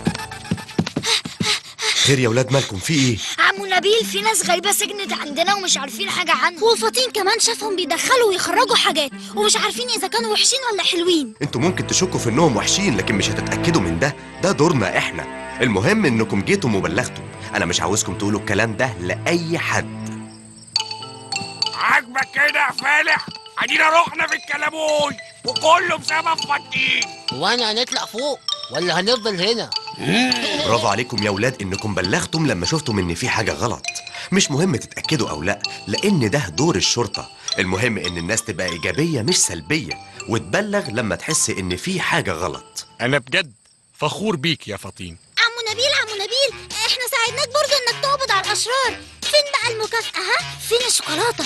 خير يا ولاد مالكم في ايه عمو نبيل في ناس غريبة سجنت عندنا ومش عارفين حاجة عنه وفطين كمان شافهم بيدخلوا ويخرجوا حاجات ومش عارفين اذا كانوا وحشين ولا حلوين انتوا ممكن تشكوا في انهم وحشين لكن مش هتتاكدوا من ده ده دورنا احنا المهم انكم جيتم وبلغتم انا مش عاوزكم تقولوا الكلام ده لاي حد عاجبك كده يا فالح ادينا رحنا في الكلاموش وكله بسبب فطين هو انا هنطلع فوق ولا هنفضل هنا برافو عليكم يا ولاد انكم بلغتم لما شفتم ان في حاجه غلط مش مهم تتاكدوا او لا لان ده دور الشرطه المهم ان الناس تبقى ايجابيه مش سلبيه وتبلغ لما تحس ان في حاجه غلط انا بجد فخور بيك يا فطين عمو نبيل عمو نبيل احنا ساعدناك برضو انك تقبض على الاشرار فين بقى المكافأة ها فين الشوكولاتة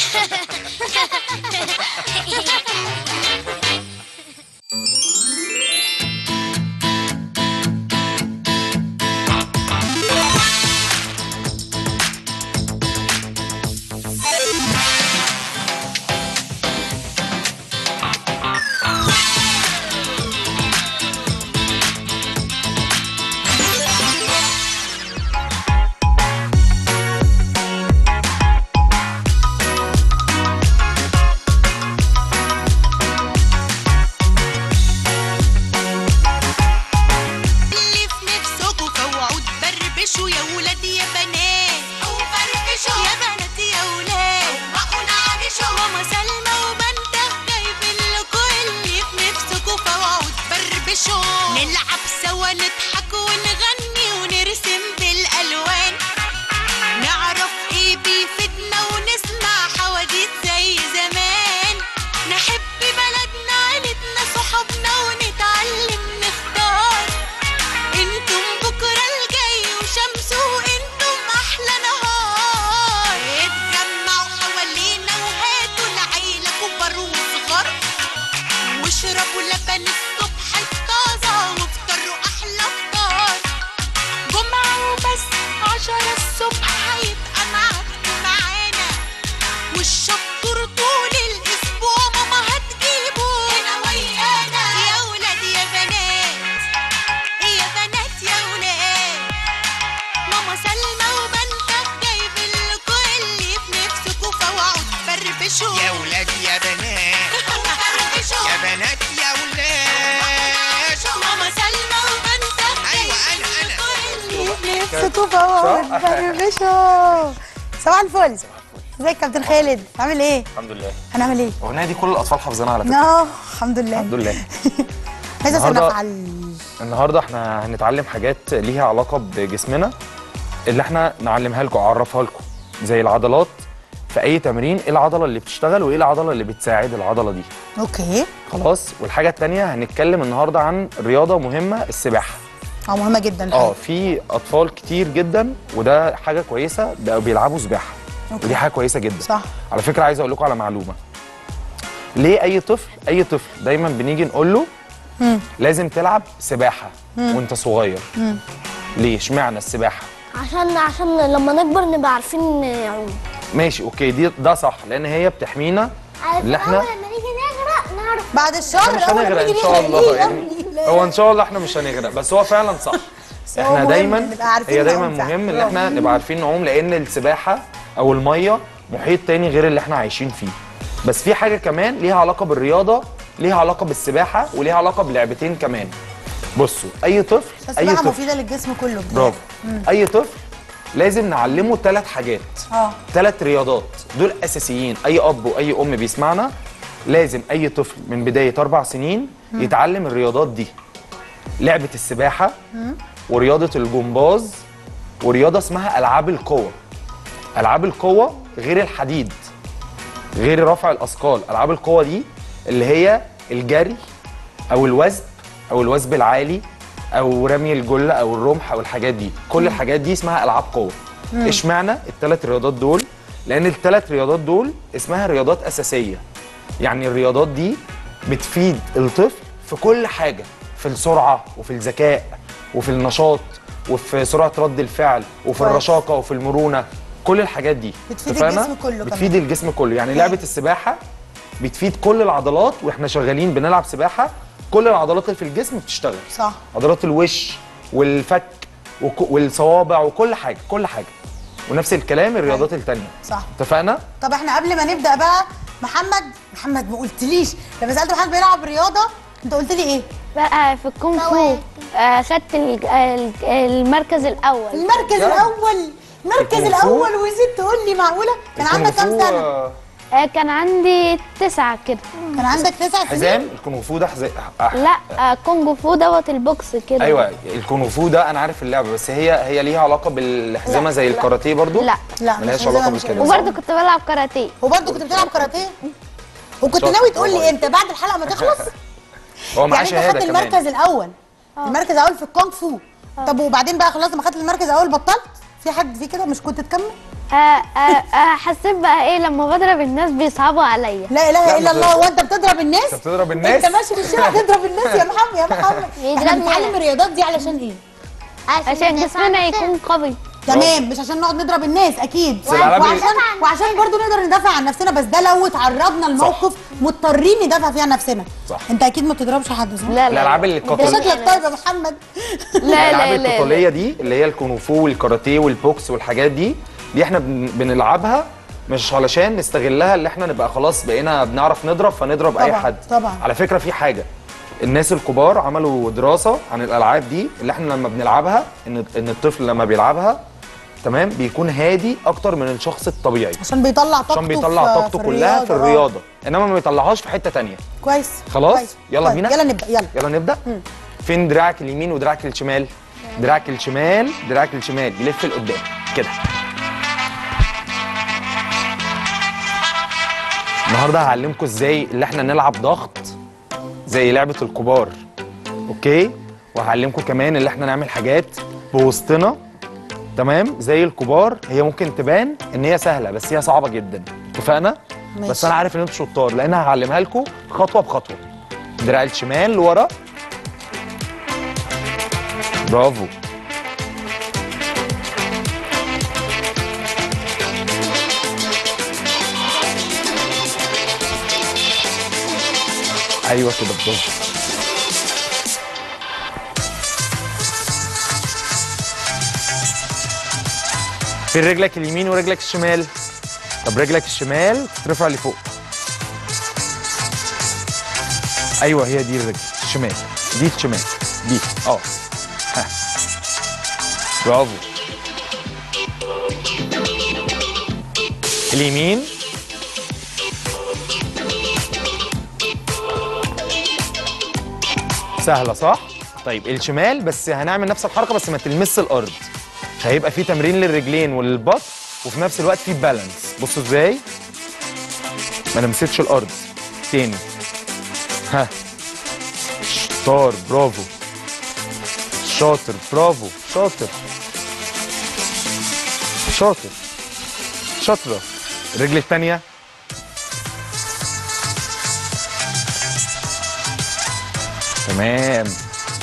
اللي في نفسكوا فوعوا تبربشوا يا ولاد يا بنات او فرفشوا يا بنات يا ولاد وقوا نعنشوا ماما سلمى وبنته جايبين لكوا اللي في نفسكوا فوعوا تبربشوا نلعب سوا نضحك ونغني ونرسم بالالوان نعرف ايه بيفيدنا ونسمع حواديت زي زمان نحب بلدنا عيلتنا صحابنا ونتعلم نختار انتم بكرة الجاي وشمسه انتم احلى نهار اتجمعوا حوالينا وهات والشطور طول الاسبوع ماما هتجيبه هنا ويانا يا ولاد يا بنات يا بنات يا ولاد ماما سلمى وبنتك جايبين لكم اللي في نفسكوا فوعوا تفرفشوا يا ولاد يا بنات وفرفشوا يا بنات يا ولاد ماما سلمى وبنتك ايوه انا انا نفسكوا فوق فرفشوا صباح الفل ازيك يا كابتن خالد عامل ايه؟ الحمد لله هنعمل ايه؟ الاغنيه دي كل الاطفال حافظينها على فكره اه الحمد لله الحمد لله ماذا النهاردة- سنفعل؟ النهارده احنا هنتعلم حاجات ليها علاقه بجسمنا اللي احنا نعلمها لكم اعرفها لكم زي العضلات في اي تمرين ايه العضله اللي بتشتغل وايه العضله اللي بتساعد العضله دي اوكي خلاص والحاجه التانية هنتكلم النهارده عن رياضه مهمه السباحه اه مهمه جدا اه في اطفال كتير جدا وده حاجه كويسه بقوا بيلعبوا سباحه أوكي. ودي حاجه كويسه جدا صح على فكره عايز اقول لكم على معلومه ليه اي طفل اي طفل دايما بنيجي نقول له مم. لازم تلعب سباحه مم. وانت صغير مم. ليه اشمعنى السباحه عشان عشان لما نكبر نبقى عارفين نعوم ماشي اوكي دي ده صح لان هي بتحمينا اللي احنا لما نيجي نغرق نعرف بعد الشهر مش هنغرق ان شاء الله يعني هو ان شاء الله احنا مش هنغرق بس هو فعلا صح هو احنا مهم دايما نبقى عارفين هي دايما نعوم صح. مهم ان احنا نبقى عارفين نعوم لان السباحه او الميه محيط تاني غير اللي احنا عايشين فيه بس في حاجه كمان ليها علاقه بالرياضه ليها علاقه بالسباحه وليها علاقه بلعبتين كمان بصوا اي طفل اي السباحه طفل مفيده للجسم كله برافو مم. اي طفل لازم نعلمه ثلاث حاجات اه ثلاث رياضات دول اساسيين اي اب واي ام بيسمعنا لازم اي طفل من بدايه اربع سنين مم. يتعلم الرياضات دي لعبه السباحه مم. ورياضه الجمباز ورياضه اسمها العاب القوه العاب القوه غير الحديد غير رفع الاثقال العاب القوه دي اللي هي الجري او الوثب او الوثب العالي او رمي الجله او الرمح او الحاجات دي كل مم. الحاجات دي اسمها العاب قوه مم. اشمعنى الثلاث رياضات دول لان الثلاث رياضات دول اسمها رياضات اساسيه يعني الرياضات دي بتفيد الطفل في كل حاجه في السرعه وفي الذكاء وفي النشاط وفي سرعه رد الفعل وفي كويس. الرشاقه وفي المرونه كل الحاجات دي بتفيد اتفقنا؟ الجسم كله بتفيد كمان. الجسم كله يعني لعبه السباحه بتفيد كل العضلات واحنا شغالين بنلعب سباحه كل العضلات اللي في الجسم بتشتغل صح عضلات الوش والفك وك- والصوابع وكل حاجه كل حاجه ونفس الكلام الرياضات التانية صح اتفقنا طب احنا قبل ما نبدا بقى محمد محمد ما قلتليش لما سالت محمد بيلعب رياضه انت قلت لي ايه بقى في الكونغ فو آه، خدت ال- ال- المركز الاول المركز الاول المركز الكونغ فو؟ الاول وزيد تقول لي معقوله كان عندك كام سنه آه، كان عندي تسعة كده كان عندك تسع سنين حزام الكونغ فو ده حزام لا آه، كونغ فو دوت البوكس كده ايوه الكونغ فو ده انا عارف اللعبه بس هي هي ليها علاقه بالحزامه لا، زي لا. الكاراتيه برضو لا لا ملهاش علاقه بالكده وبرضه كنت بلعب كاراتيه وبرضه كنت بتلعب كاراتيه وكنت شاطر، ناوي تقول برافو لي امتى بعد الحلقه ما تخلص هو معاه يعني انت شهاده خدت كمان المركز الاول المركز الاول في الكونغ فو طب وبعدين بقى خلاص لما خدت المركز الاول بطلت في حد في كده مش كنت تكمل آه، آه، آه، حسيت بقى ايه لما بضرب الناس بيصعبوا عليا لا اله الا الله هو انت بتضرب الناس انت بتضرب انت ماشي في الشارع تضرب الناس يا محمد يا محمد احنا بيضربني بنتعلم أنا. الرياضات دي علشان ايه عشان جسمنا يكون قوي تمام مش عشان نقعد نضرب الناس اكيد بس الألعاب اللي- وعشان وعشان برضو نقدر ندافع عن نفسنا بس ده لو اتعرضنا لموقف مضطرين ندافع فيه عن نفسنا صح انت اكيد ما بتضربش حد صح؟ لا الالعاب اللي انت القتاليه شكلك طيب يا محمد الالعاب القتاليه دي اللي هي الكونغ فو والكاراتيه والبوكس والحاجات دي دي احنا بن- بنلعبها مش علشان نستغلها اللي احنا نبقى خلاص بقينا بنعرف نضرب فنضرب اي طبعاً، حد طبعاً. على فكره في حاجه الناس الكبار عملوا دراسه عن الالعاب دي اللي احنا لما بنلعبها ان ان الطفل لما بيلعبها تمام بيكون هادي اكتر من الشخص الطبيعي عشان بيطلع طاقته عشان بيطلع في- طاقته في كلها في آه. الرياضه انما ما بيطلعهاش في حته تانية كويس خلاص كويس. يلا طيب، بينا يلا نبدا يلا يلا نبدا فين دراعك اليمين ودراعك الشمال دراعك الشمال دراعك الشمال يلف لقدام كده النهارده هعلمكم ازاي اللي احنا نلعب ضغط زي لعبه الكبار اوكي وهعلمكم كمان اللي احنا نعمل حاجات بوسطنا تمام زي الكبار هي ممكن تبان ان هي سهله بس هي صعبه جدا اتفقنا ماشي. بس انا عارف ان انتوا شطار لان هعلمها لكم خطوه بخطوه دراع الشمال لورا برافو ايوه كده برافو في رجلك اليمين ورجلك الشمال طب رجلك الشمال ترفع لفوق ايوه هي دي الرجل الشمال دي الشمال دي اه ها برافو اليمين سهلة صح؟ طيب الشمال بس هنعمل نفس الحركة بس ما تلمس الأرض هيبقى في تمرين للرجلين وللبطن وفي نفس الوقت في بالانس بصوا ازاي ما لمستش الأرض تاني ها شطار برافو شاطر برافو شاطر شاطر شاطرة الرجل التانية تمام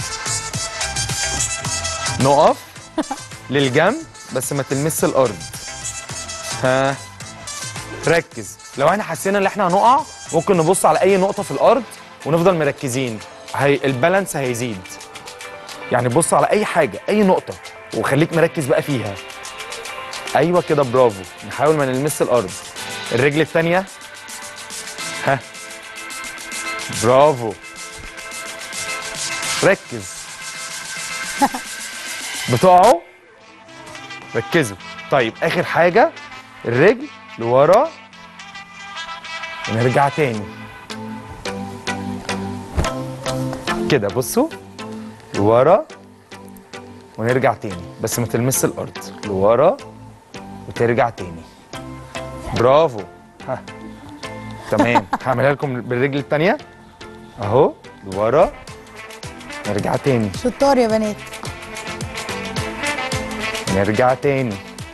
نقف للجنب بس ما تلمس الارض ها ركز لو احنا حسينا ان احنا هنقع ممكن نبص على اي نقطه في الارض ونفضل مركزين هي البالانس هيزيد يعني بص على اي حاجه اي نقطه وخليك مركز بقى فيها ايوه كده برافو نحاول ما نلمس الارض الرجل الثانيه ها برافو ركز بتقعوا ركزوا طيب اخر حاجه الرجل لورا ونرجع تاني كده بصوا لورا ونرجع تاني بس ما تلمس الارض لورا وترجع تاني برافو ها تمام هعملها لكم بالرجل التانية اهو لورا نرجع تاني شطار يا بنات نرجع تاني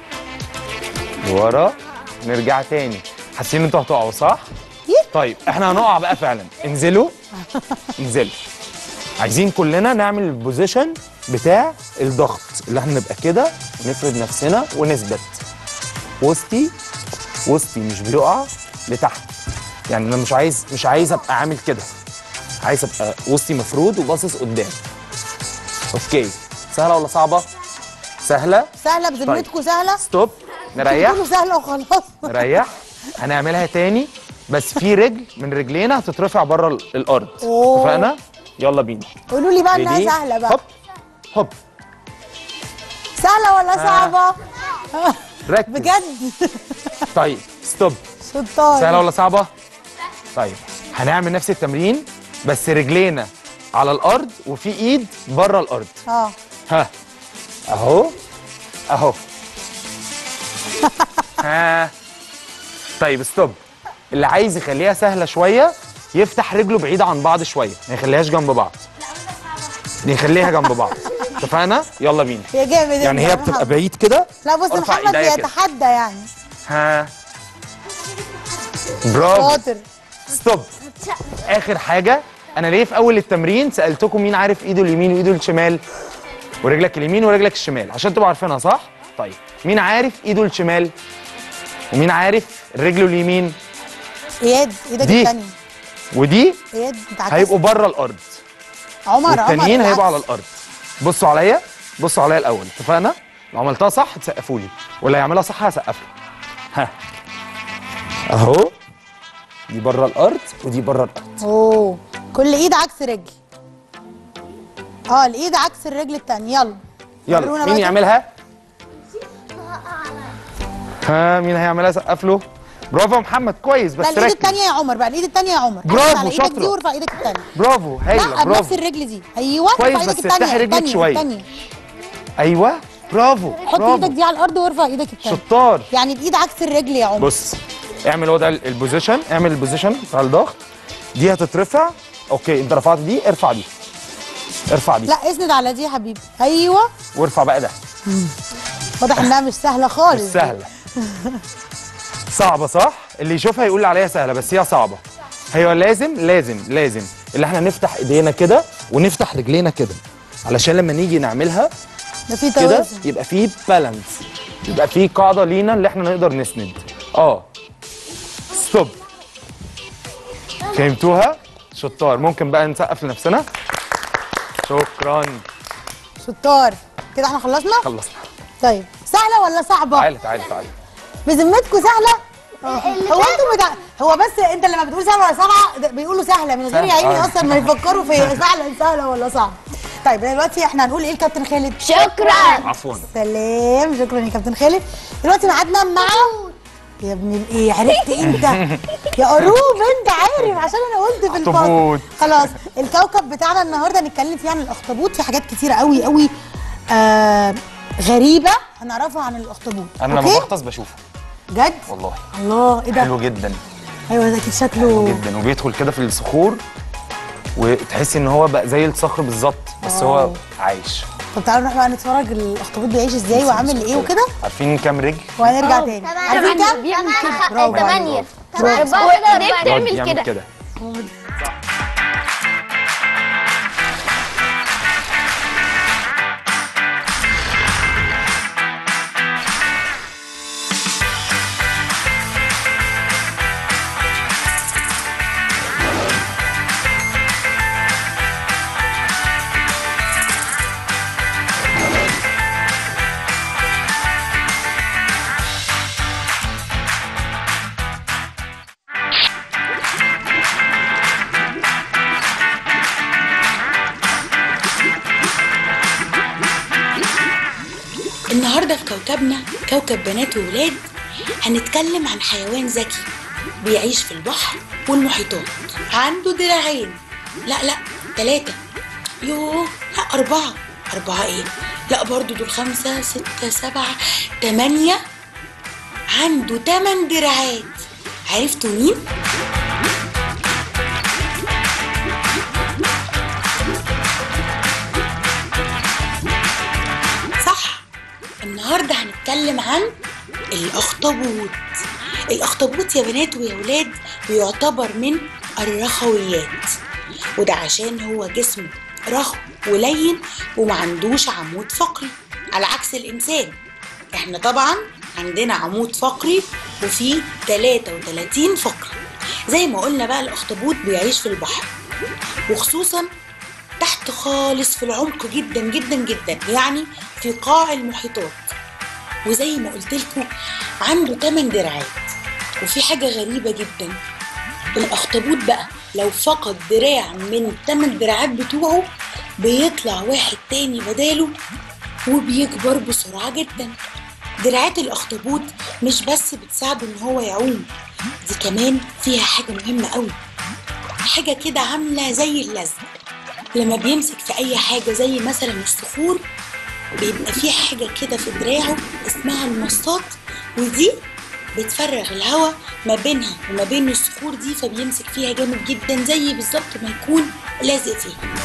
لورا نرجع تاني حاسين ان انتوا هتقعوا صح؟ طيب احنا هنقع بقى فعلا انزلوا انزلوا عايزين كلنا نعمل البوزيشن بتاع الضغط اللي احنا نبقى كده ونفرد نفسنا ونثبت وسطي وسطي مش بيقع لتحت يعني انا مش عايز مش عايز ابقى عامل كده عايز ابقى وسطي مفرود وباصص قدام اوكي سهله ولا صعبه سهله سهله بذمتكم سهله ستوب نريح تقولوا سهله وخلاص نريح هنعملها تاني بس في رجل من رجلينا هتترفع بره ال- الارض أوه. اتفقنا يلا بينا قولوا لي بقى انها ريدي؟ سهله بقى هوب هوب سهله ولا صعبه ركز بجد طيب ستوب شطار سهله ولا صعبه طيب هنعمل نفس التمرين بس رجلينا على الارض وفي ايد بره الارض اه ها اهو اهو ها طيب ستوب اللي عايز يخليها سهله شويه يفتح رجله بعيد عن بعض شويه ما يخليهاش جنب بعض نخليها جنب بعض اتفقنا يلا بينا يا جامد يعني انت هي يا بتبقى محمد. بعيد كده لا بص ارفع محمد إيديا كده. بيتحدى يعني ها برافو شاطر ستوب اخر حاجه انا ليه في اول التمرين سالتكم مين عارف ايده اليمين وايده الشمال ورجلك اليمين ورجلك الشمال عشان تبقوا عارفينها صح طيب مين عارف ايده الشمال ومين عارف رجله اليمين اياد ايدك دي. الثانيه ودي اياد انت عكست. هيبقوا بره الارض عمر عمر والتانيين بالعكس. هيبقوا على الارض بصوا عليا بصوا عليا الاول اتفقنا لو عملتها صح تسقفوا لي واللي هيعملها صح هسقف له ها اهو دي بره الارض ودي بره الارض اوه كل ايد عكس رجل اه الايد عكس الرجل الثانيه يلا يلا ورونا مين بقى يعملها ها مين هيعملها سقف له برافو يا محمد كويس لا بس الايد ركز الثانيه يا عمر بقى الايد الثانيه يا عمر برافو، ركز على ايدك شاطرة. دي وارفع ايدك الثانيه برافو هايله لا بنفس برافو الرجل دي ايوه كويس، ارفع بس ايدك افتحي الثانيه رجلك الثانيه شوية. الثانيه ايوه برافو حط برافو ايدك دي على الارض وارفع ايدك الثانيه شطار يعني الايد عكس الرجل يا عمر بص اعمل وضع ال- البوزيشن اعمل البوزيشن بتاع الضغط دي هتترفع اوكي انت رفعت دي ارفع دي ارفع دي لا اسند على دي يا حبيبي ايوه وارفع بقى ده واضح انها مش سهله مش خالص سهله صعبه صح اللي يشوفها يقول لي عليها سهله بس هي صعبه هي لازم لازم لازم اللي احنا نفتح ايدينا كده ونفتح رجلينا كده علشان لما نيجي نعملها ده في كده توازن يبقى فيه بالانس يبقى فيه قاعده لينا اللي احنا نقدر نسند اه ستوب فهمتوها شطار ممكن بقى نسقف لنفسنا شكرا شطار كده احنا خلصنا خلصنا طيب سهله ولا صعبه تعالى تعالى تعالى بذمتكم سهله هو انتوا بتاع هو بس انت لما بتقول سهله ولا صعبه ده بيقولوا سهله من غير يا سهلة، عيني آه. اصلا ما يفكروا في سهله سهله ولا صعبه طيب دلوقتي احنا هنقول ايه الكابتن خالد شكرا عفوا سلام شكرا يا كابتن خالد دلوقتي ميعادنا مع يا ابن الايه عرفت انت يا قروب انت عارف عشان انا قلت في الفاضي أخطبوط. خلاص الكوكب بتاعنا النهارده هنتكلم فيه عن الاخطبوط في حاجات كتيره قوي قوي آه غريبه هنعرفها عن الاخطبوط انا لما أوكي؟ بغطس بشوفه جد والله الله ايه ده حلو جدا ايوه ده اكيد شكله جدا وبيدخل كده في الصخور وتحسي ان هو بقى زي الصخر بالظبط بس هو واو. عايش طب تعالوا نروح بقى نتفرج الاخطبوط بيعيش ازاي وعامل ايه وكده عارفين كام رجل وهنرجع تاني عارفين كام؟ بيعمل كده برافو عليك. ثمانية برافو. أربعة ليه كده بتعمل يعمل كده كده النهارده في كوكبنا كوكب بنات وولاد هنتكلم عن حيوان ذكي بيعيش في البحر والمحيطات عنده دراعين لا لا ثلاثة يوه لا أربعة أربعة إيه؟ لا برضو دول خمسة ستة سبعة تمانية عنده تمن دراعات عرفتوا مين؟ صح النهارده هنتكلم عن الاخطبوط الاخطبوط يا بنات ويا ولاد بيعتبر من الرخويات وده عشان هو جسمه رخو ولين وما عندوش عمود فقري على عكس الانسان احنا طبعا عندنا عمود فقري وفيه 33 فقرة زي ما قلنا بقى الاخطبوط بيعيش في البحر وخصوصا تحت خالص في العمق جدا جدا جدا يعني في قاع المحيطات وزي ما قلت لكم عنده 8 دراعات وفي حاجة غريبة جدا الأخطبوط بقى لو فقد دراع من الثمان دراعات بتوعه بيطلع واحد تاني بداله وبيكبر بسرعة جدا دراعات الأخطبوط مش بس بتساعده إن هو يعوم دي كمان فيها حاجة مهمة قوي حاجة كده عاملة زي اللزق لما بيمسك في أي حاجة زي مثلا الصخور بيبقى في حاجة كده في دراعه اسمها المصاط ودي بتفرغ الهواء ما بينها وما بين الصخور دي فبيمسك فيها جامد جدا زي بالظبط ما يكون لازق فيها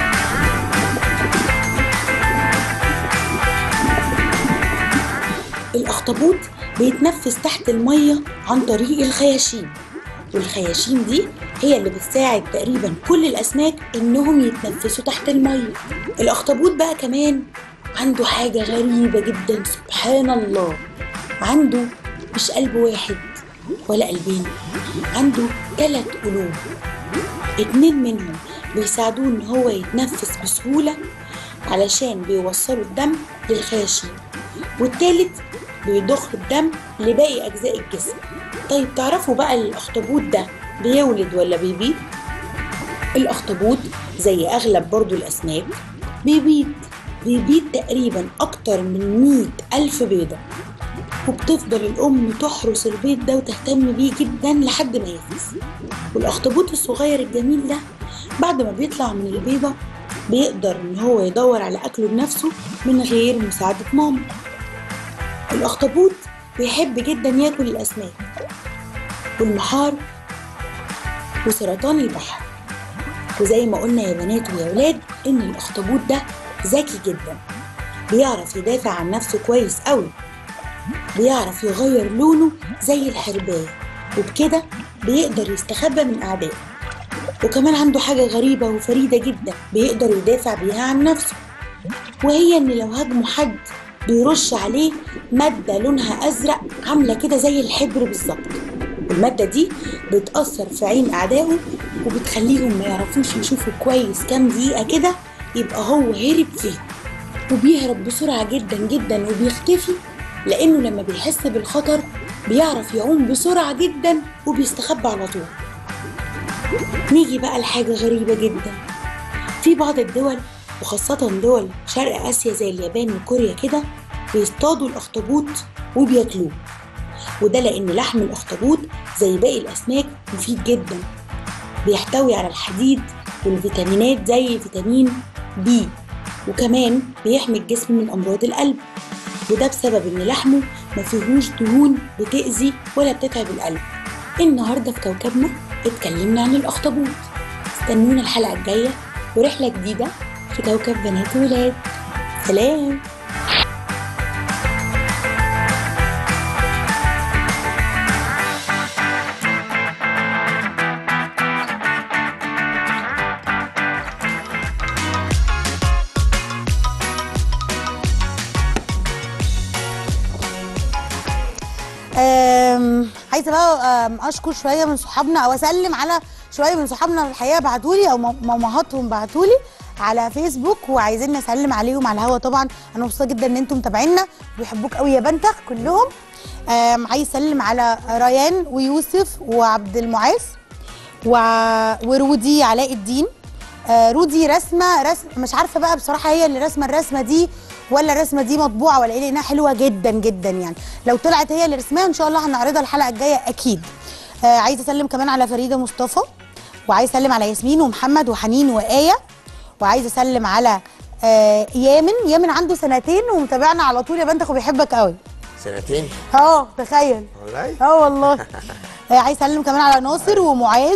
الأخطبوط بيتنفس تحت المية عن طريق الخياشيم والخياشيم دي هي اللي بتساعد تقريبا كل الأسماك إنهم يتنفسوا تحت المية الأخطبوط بقى كمان عنده حاجة غريبة جدا سبحان الله عنده مش قلب واحد ولا قلبين عنده ثلاث قلوب اتنين منهم بيساعدوه ان هو يتنفس بسهولة علشان بيوصلوا الدم للخياشيم والتالت بيضخ الدم لباقي أجزاء الجسم طيب تعرفوا بقى الأخطبوط ده بيولد ولا بيبيض؟ الأخطبوط زي أغلب برضو الأسماك بيبيض بيبيض تقريبا أكتر من مئة ألف بيضة وبتفضل الأم تحرس البيض ده وتهتم بيه جدا لحد ما يفلس والأخطبوط الصغير الجميل ده بعد ما بيطلع من البيضة بيقدر إن هو يدور على أكله بنفسه من غير مساعدة ماما الأخطبوط بيحب جدا ياكل الأسماك والمحار وسرطان البحر وزي ما قلنا يا بنات ويا ولاد إن الأخطبوط ده ذكي جدا بيعرف يدافع عن نفسه كويس قوي بيعرف يغير لونه زي الحرباية وبكده بيقدر يستخبى من أعدائه وكمان عنده حاجة غريبة وفريدة جدا بيقدر يدافع بيها عن نفسه وهي إن لو هاجمه حد بيرش عليه مادة لونها أزرق عاملة كده زي الحبر بالظبط المادة دي بتأثر في عين أعدائه وبتخليهم ما يعرفوش يشوفوا كويس كام دقيقة كده يبقى هو هرب فيه وبيهرب بسرعة جدا جدا وبيختفي لأنه لما بيحس بالخطر بيعرف يعوم بسرعة جدا وبيستخبى على طول نيجي بقى لحاجة غريبة جدا في بعض الدول وخاصة دول شرق آسيا زي اليابان وكوريا كده بيصطادوا الأخطبوط وبياكلوه وده لأن لحم الأخطبوط زي باقي الأسماك مفيد جدا بيحتوي على الحديد والفيتامينات زي فيتامين بي وكمان بيحمي الجسم من أمراض القلب وده بسبب إن لحمه ما فيهوش دهون بتأذي ولا بتتعب القلب النهاردة في كوكبنا اتكلمنا عن الأخطبوط استنونا الحلقة الجاية ورحلة جديدة في كوكب بنات وولاد سلام أم، عايزه بقى أم، اشكر شويه من صحابنا او اسلم على شويه من صحابنا الحقيقه بعتولي او مام- مامهاتهم بعتولي على فيسبوك وعايزين نسلم عليهم على الهوا طبعا انا مبسوطه جدا ان انتم متابعينا بيحبوك قوي يا بنتخ كلهم أم، عايز اسلم على ريان ويوسف وعبد المعاذ و... ورودي علاء الدين آه، رودي رسمه رسم مش عارفه بقى بصراحه هي اللي رسمه الرسمه دي ولا الرسمه دي مطبوعه ولا ايه لانها حلوه جدا جدا يعني لو طلعت هي اللي رسمها ان شاء الله هنعرضها الحلقه الجايه اكيد آه عايزه اسلم كمان على فريده مصطفى وعايزه اسلم على ياسمين ومحمد وحنين وايه وعايزه اسلم على آه يامن يامن عنده سنتين ومتابعنا على طول يا بنتك وبيحبك قوي سنتين اه تخيل والله اه والله آه، عايز اسلم كمان على ناصر ومعاذ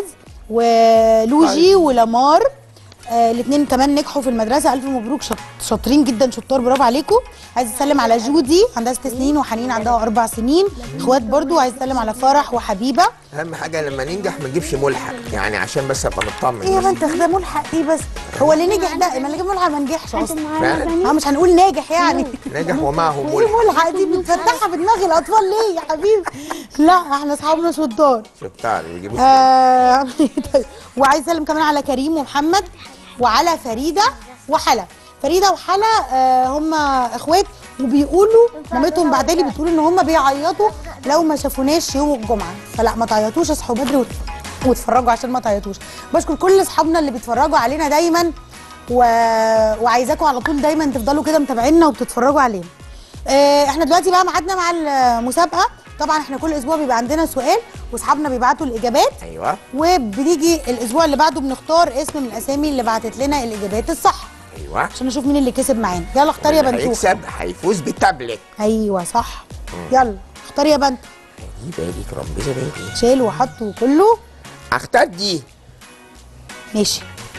ولوجي ولامار آه الاثنين كمان نجحوا في المدرسه الف مبروك شط- شاطرين جدا شطار برافو عليكم عايز اسلم على جودي عندها ست سنين وحنين عندها اربع سنين اخوات برضو عايز اسلم على فرح وحبيبه اهم حاجه لما ننجح ما نجيبش ملحق يعني عشان بس ابقى مطمن ايه يا بنت ده ملحق ايه بس هو اللي نجح ده ما اللي جاب ملحق ما نجحش اصلا فعلا؟ اه مش هنقول ناجح يعني نجح ومعه ايه ملحق ملحق دي بتفتحها في دماغ الاطفال ليه يا حبيبي لا احنا اصحابنا شطار شطار بيجيبوا آه طيب. وعايز اسلم كمان على كريم ومحمد وعلى فريده وحلا فريده وحلا آه هم اخوات وبيقولوا مامتهم بعدالي بتقول ان هم بيعيطوا لو ما شافوناش يوم الجمعه فلا ما تعيطوش اصحوا بدري وت- واتفرجوا عشان ما تعيطوش بشكر كل اصحابنا اللي بيتفرجوا علينا دايما و... وعايزاكم على طول دايما تفضلوا كده متابعينا وبتتفرجوا علينا آه، احنا دلوقتي بقى ميعادنا مع المسابقه طبعا احنا كل اسبوع بيبقى عندنا سؤال واصحابنا بيبعتوا الاجابات ايوه وبنيجي الاسبوع اللي بعده بنختار اسم من الاسامي اللي بعتت لنا الاجابات الصح ايوه عشان نشوف مين اللي كسب معانا يلا اختار يا واللي بنتوخ هيكسب هيفوز بتابلت ايوه صح يلا اختار يا بنت دي بالي ترمبيزه بالي شيل وحط وكله اختار دي ماشي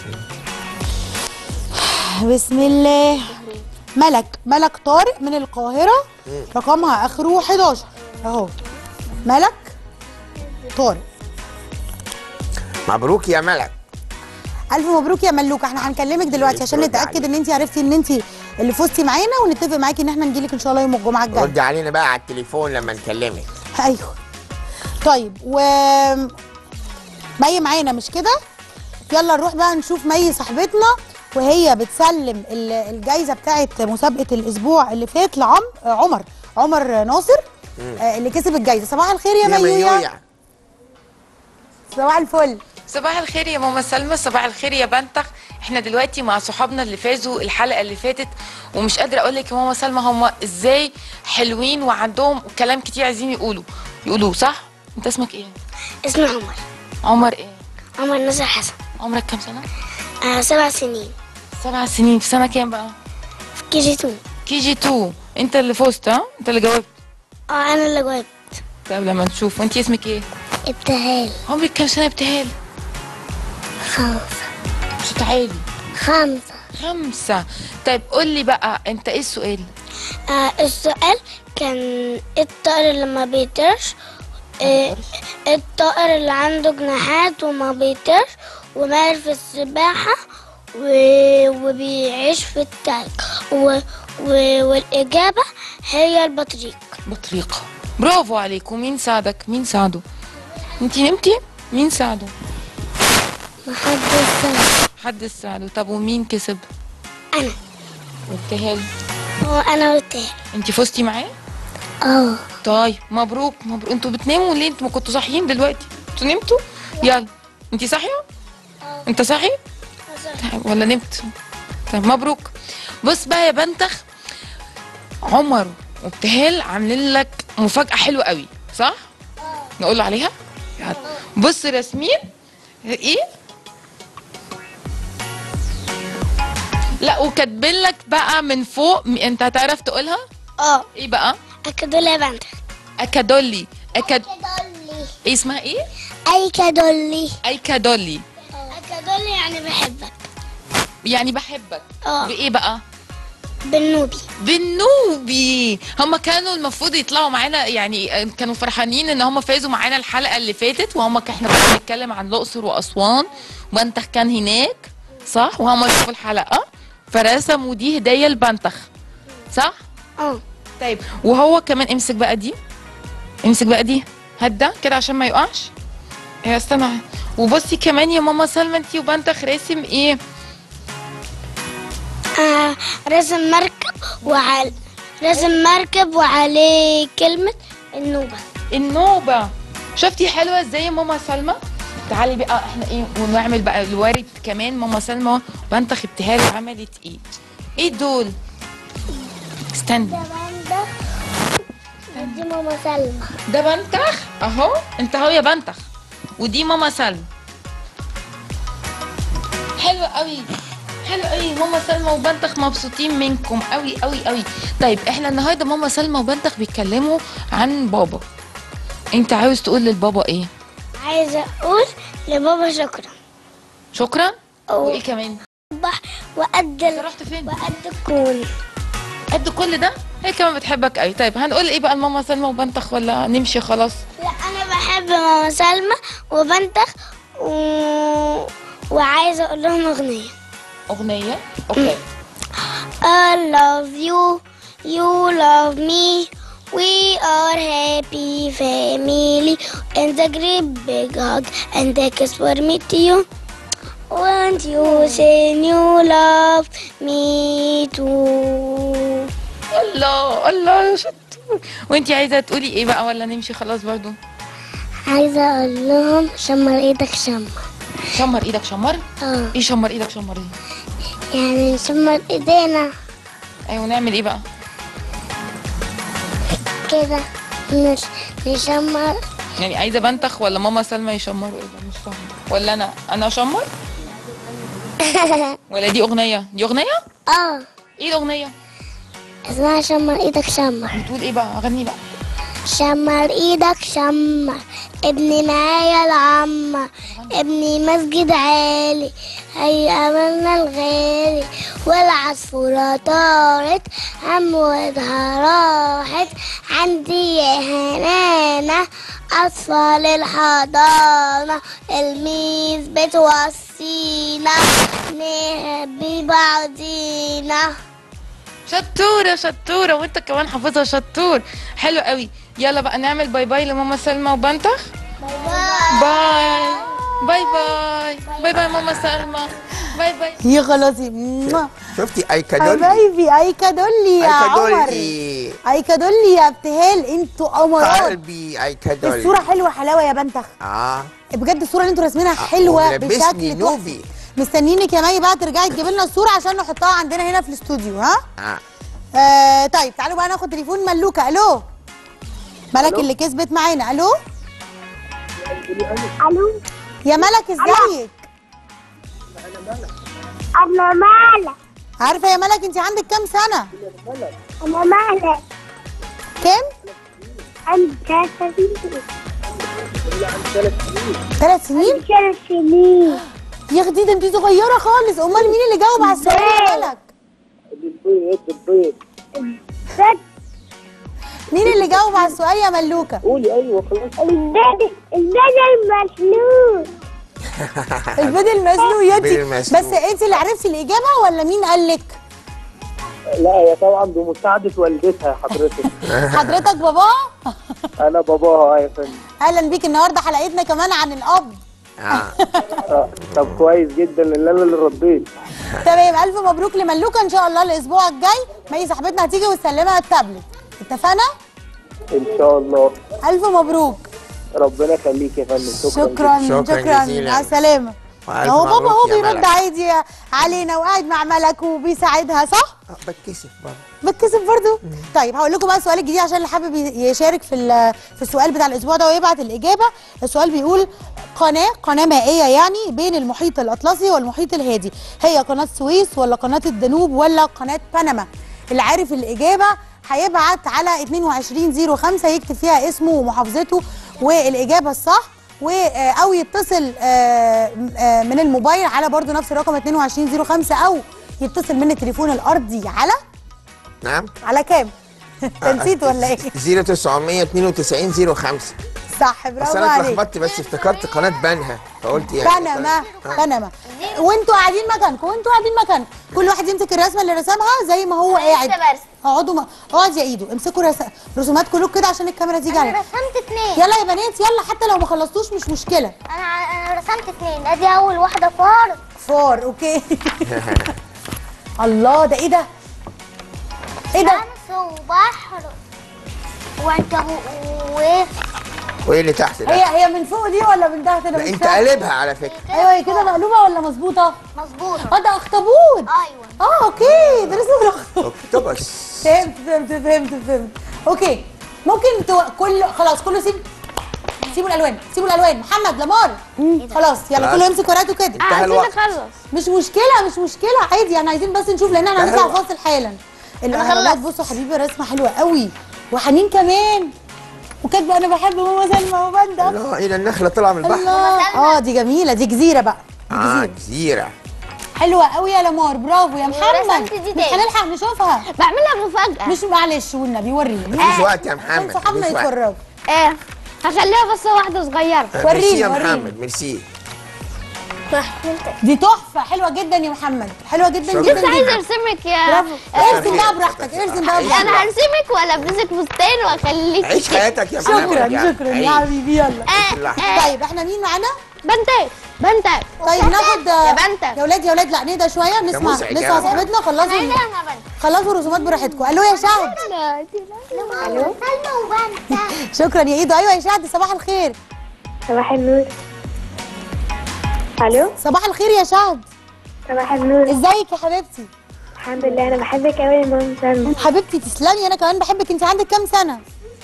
بسم الله ملك ملك طارق من القاهرة رقمها آخره 11 أهو ملك طارق مبروك يا ملك ألف مبروك يا ملوكة احنا هنكلمك دلوقتي عشان رد نتأكد عليك. ان انت عرفتي ان انت اللي فزتي معانا ونتفق معاكي ان احنا نجيلك ان شاء الله يوم الجمعة الجاية رد علينا بقى على التليفون لما نكلمك ايوه طيب و مي معانا مش كده يلا نروح بقى نشوف مي صاحبتنا وهي بتسلم ال- الجايزه بتاعت مسابقه الاسبوع اللي فات لعم عمر عمر ناصر آه، اللي كسب الجايزه صباح الخير يا ميويا صباح الفل صباح الخير يا ماما سلمى صباح الخير يا بنتخ احنا دلوقتي مع صحابنا اللي فازوا الحلقه اللي فاتت ومش قادره اقول لك يا ماما سلمى هم ازاي حلوين وعندهم كلام كتير عايزين يقولوا يقولوه صح انت اسمك ايه اسمي عمر عمر ايه عمر ناصر حسن عمرك كام سنه آه سبع سنين سبع سنين في سنه كام بقى في كي جي 2 كي جي 2 انت اللي فزت ها انت اللي جاوبت اه انا اللي جاوبت طب لما نشوف وانت اسمك ايه ابتهال عمرك كام سنه ابتهال خمسة صوت عالي خمسة خمسة طيب قول لي بقى انت ايه السؤال آه السؤال كان إيه الطائر اللي ما بيطيرش آه الطائر اللي عنده جناحات وما بيطيرش وماهر في السباحة و... وبيعيش في التلج و... و... والإجابة هي البطريق بطريقة برافو عليك ومين ساعدك مين ساعده انت نمتي مين ساعده محدش ساعد حد ساعده طب ومين كسب انا وابتهال هو انا والتاني انت فزتي معاه اه طيب مبروك مبروك انتوا بتناموا ليه انتوا ما كنتوا صاحيين دلوقتي انتوا نمتوا يلا انت صاحيه انت صاحي طيب، ولا نمت طيب مبروك بص بقى يا بنتخ عمر وابتهال عاملين لك مفاجاه حلوه قوي صح نقول له عليها يلا. بص رسمين ايه لا وكاتبين لك بقى من فوق م- انت هتعرف تقولها اه ايه بقى اكدولي يا بنت اكادولي أكاد... ايه اسمها ايه ايكادولي ايكادولي ايكادولي يعني بحبك يعني بحبك اه بايه بقى بالنوبي بالنوبي هم كانوا المفروض يطلعوا معانا يعني كانوا فرحانين ان هم فازوا معانا الحلقه اللي فاتت وهم ك- احنا كنا بنتكلم عن الاقصر واسوان وبنتخ كان هناك صح وهم شافوا الحلقه فرسموا دي هديه لبنتخ صح اه طيب وهو كمان امسك بقى دي امسك بقى دي هات ده كده عشان ما يقعش يا استنى وبصي كمان يا ماما سلمى انتي وبنتخ راسم ايه آه رسم مركب وعلى رسم مركب وعليه كلمة النوبة النوبة شفتي حلوة ازاي يا ماما سلمى تعالي بقى احنا ايه ونعمل بقى الوارد كمان ماما سلمى بنتخ ابتهال عملت ايه ايه دول استني دي ماما سلمى ده بنتخ اهو انت اهو يا بنتخ ودي ماما سلمى حلو قوي حلو قوي ماما سلمى وبنتخ مبسوطين منكم قوي قوي قوي طيب احنا النهارده ماما سلمى وبنتخ بيتكلموا عن بابا انت عاوز تقول للبابا ايه عايزة اقول لبابا شكرا شكرا أوه. وايه كمان بح وقد ال... رحت فين وقد الكون قد كل ده هي كمان بتحبك قوي طيب هنقول ايه بقى لماما سلمى وبنتخ ولا نمشي خلاص لا انا بحب ماما سلمى وبنتخ و... وعايزة اقول لهم اغنية اغنيه اوكي I love you, you love me. We are happy family. And a great big hug and a kiss for me to you. Won't you say you love me too? الله الله شطور وانتي عايزه تقولي ايه بقى ولا نمشي خلاص برضو عايزة اقول لهم شمر ايدك شمر شمر ايدك شمر اه ايه شمر ايدك شمر دي يعني نشمر ايدينا ايوه نعمل ايه بقى كده نش... نشمر يعني عايزه بنتخ ولا ماما سلمى يشمروا ايه ده مش فاهمه ولا انا انا اشمر ولا دي اغنيه دي اغنيه اه ايه الاغنيه اسمها شمر ايدك شمر بتقول ايه بقى اغني بقى شمر ايدك شمر ابني معايا العمر ابني مسجد عالي هي املنا الغالي والعصفورة طارت اموتها راحت عندي يا هنانة اطفال الحضانة الميس بتوصينا نحب بعضينا شطوره شطوره وانت كمان حافظها شطور حلو قوي يلا بقى نعمل باي باي لماما سلمى وبنتخ باي باي باي باي باي ماما سلمى باي باي يا خلاصي موا. شفتي ايكادولي حبايبي ايكادولي يا عمر ايكادولي ايكادولي يا ابتهال انتوا قمرات قلبي ايكادولي الصورة حلوة حلاوة يا بنتخ اه بجد الصورة اللي انتوا راسمينها حلوة ولبسني بشكل نوبي. تحفة مستنيينك يا مي بقى ترجعي تجيبي لنا الصورة عشان نحطها عندنا هنا في الاستوديو ها اه آه طيب تعالوا بقى ناخد تليفون ملوكة الو ملك ألو؟ اللي كسبت معانا الو الو يا ملك ازيك انا مالك عارفة يا ملك انت عندك كام سنة انا مالك كام عندي ثلاث سنين ثلاث سنين ثلاث سنين يا اختي ده انت صغيرة خالص امال مين اللي جاوب على السؤال يا ملك البيض البيض مين اللي جاوب على السؤال يا ملوكة قولي ايوه خلاص البيض البيض المسلوق البيض المسلوق يا البيض انت المسلوق. بس انت اللي عرفتي الإجابة ولا مين قال لك لا هي طبعا بمساعدة والدتها حضرتك حضرتك بابا انا باباها يا فندم اهلا بيك النهارده حلقتنا كمان عن الاب آه، طب كويس جدا ان انا اللي رديت تمام الف مبروك لملوكه ان شاء الله الاسبوع الجاي مي صاحبتنا هتيجي وتسلمها التابلت اتفقنا ان شاء الله الف مبروك ربنا يخليك يا فندم شكرا شكرا جداً. شكرا, مع السلامه وألف هو بابا مبروك هو يا بيرد ملك. عادي علينا وقاعد مع ملك وبيساعدها صح بتكسف برضه بتكسف برضو طيب هقول لكم بقى السؤال الجديد عشان اللي حابب يشارك في ال- في السؤال بتاع الاسبوع ده ويبعت الاجابه السؤال بيقول قناه قناه مائيه يعني بين المحيط الاطلسي والمحيط الهادي هي قناه السويس ولا قناه الدانوب ولا قناه بنما اللي عارف الاجابه هيبعت على 2205 يكتب فيها اسمه ومحافظته والاجابه الصح و آه، او يتصل آه، آه، من الموبايل على برضو نفس الرقم 2205 او يتصل من التليفون الارضي على نعم على كام؟ انت نسيت ولا ايه؟ 0992 05 صح بس برافو انا عليك اتلخبطت بس افتكرت قناه بنها فقلت يعني بنما آه. بنما وانتوا قاعدين مكانكم وانتوا قاعدين مكانكم كل واحد يمسك الرسمه اللي رسمها زي ما هو قاعد اقعدوا ما- اقعد يا ايدو امسكوا رس... رسومات كلكم كده عشان الكاميرا تيجي انا عليكم رسمت اتنين يلا يا بنات يلا حتى لو ما خلصتوش مش مشكله انا انا رسمت اتنين ادي اول واحده فار فار اوكي الله ده ايه ده؟ ايه ده؟ شمس وبحر وعنكبوت و وايه اللي تحت ده؟ هي هي من فوق دي ولا من تحت انا لا مش انت فاهمة. قلبها على فكره ايوه هي كده مقلوبه ولا مظبوطه؟ مظبوطه اه ده اخطبوط ايوه اه اوكي ده رسم الاخطبوط اكتوبس فهمت فهمت فهمت فهمت اوكي ممكن تو... كل خلاص كله سيب سيبوا الالوان سيبوا الالوان محمد لمار خلاص يلا خلاص. كله يمسك ورقته كده انتهى عايزين الوقت. نخلص مش مشكله مش مشكله عادي احنا عايزين بس نشوف لان احنا انتهى هنطلع الوقت. فاصل حالا الاهرامات بصوا حبيبي رسمه حلوه قوي وحنين كمان وكاتبه انا بحب ماما سلمى وبنده لا الى النخله طالعه من البحر الله اه دي جميله دي جزيره بقى اه جزيره حلوه قوي يا لمار برافو يا محمد ورسمت دي مش تاني. هنلحق نشوفها بعملها مفاجأة مش معلش والنبي وريني مفيش وقت يا محمد صحابنا مفيش وقت. يتفرجوا ايه هخليها بس واحدة صغيرة ميرسي يا وريني. محمد ميرسي دي تحفه حلوه جدا يا محمد حلوه جدا شكراً. جدا لسه عايزة جدا ارسمك يا برافو ارسم بقى براحتك ارسم بقى انا براحتك هرسمك والبسك فستان واخليك عيش حياتك يا محمد شكرا يعني. شكرا عيش. يا حبيبي يلا اللحظة. طيب احنا مين معانا بنتك بنتك طيب ناخد يا بنتك يا ولاد يا ولاد لا نهدى شويه نسمع مزعج نسمع يا صاحبتنا خلصوا خلصوا الرسومات براحتكم الو يا شهد الو سلمى وبنت شكرا يا ايدو ايوه يا شهد صباح الخير صباح النور الو صباح الخير يا شهد صباح النور ازيك يا حبيبتي الحمد لله انا بحبك قوي يا ماما سلمى حبيبتي تسلمي انا كمان بحبك انت عندك كام سنه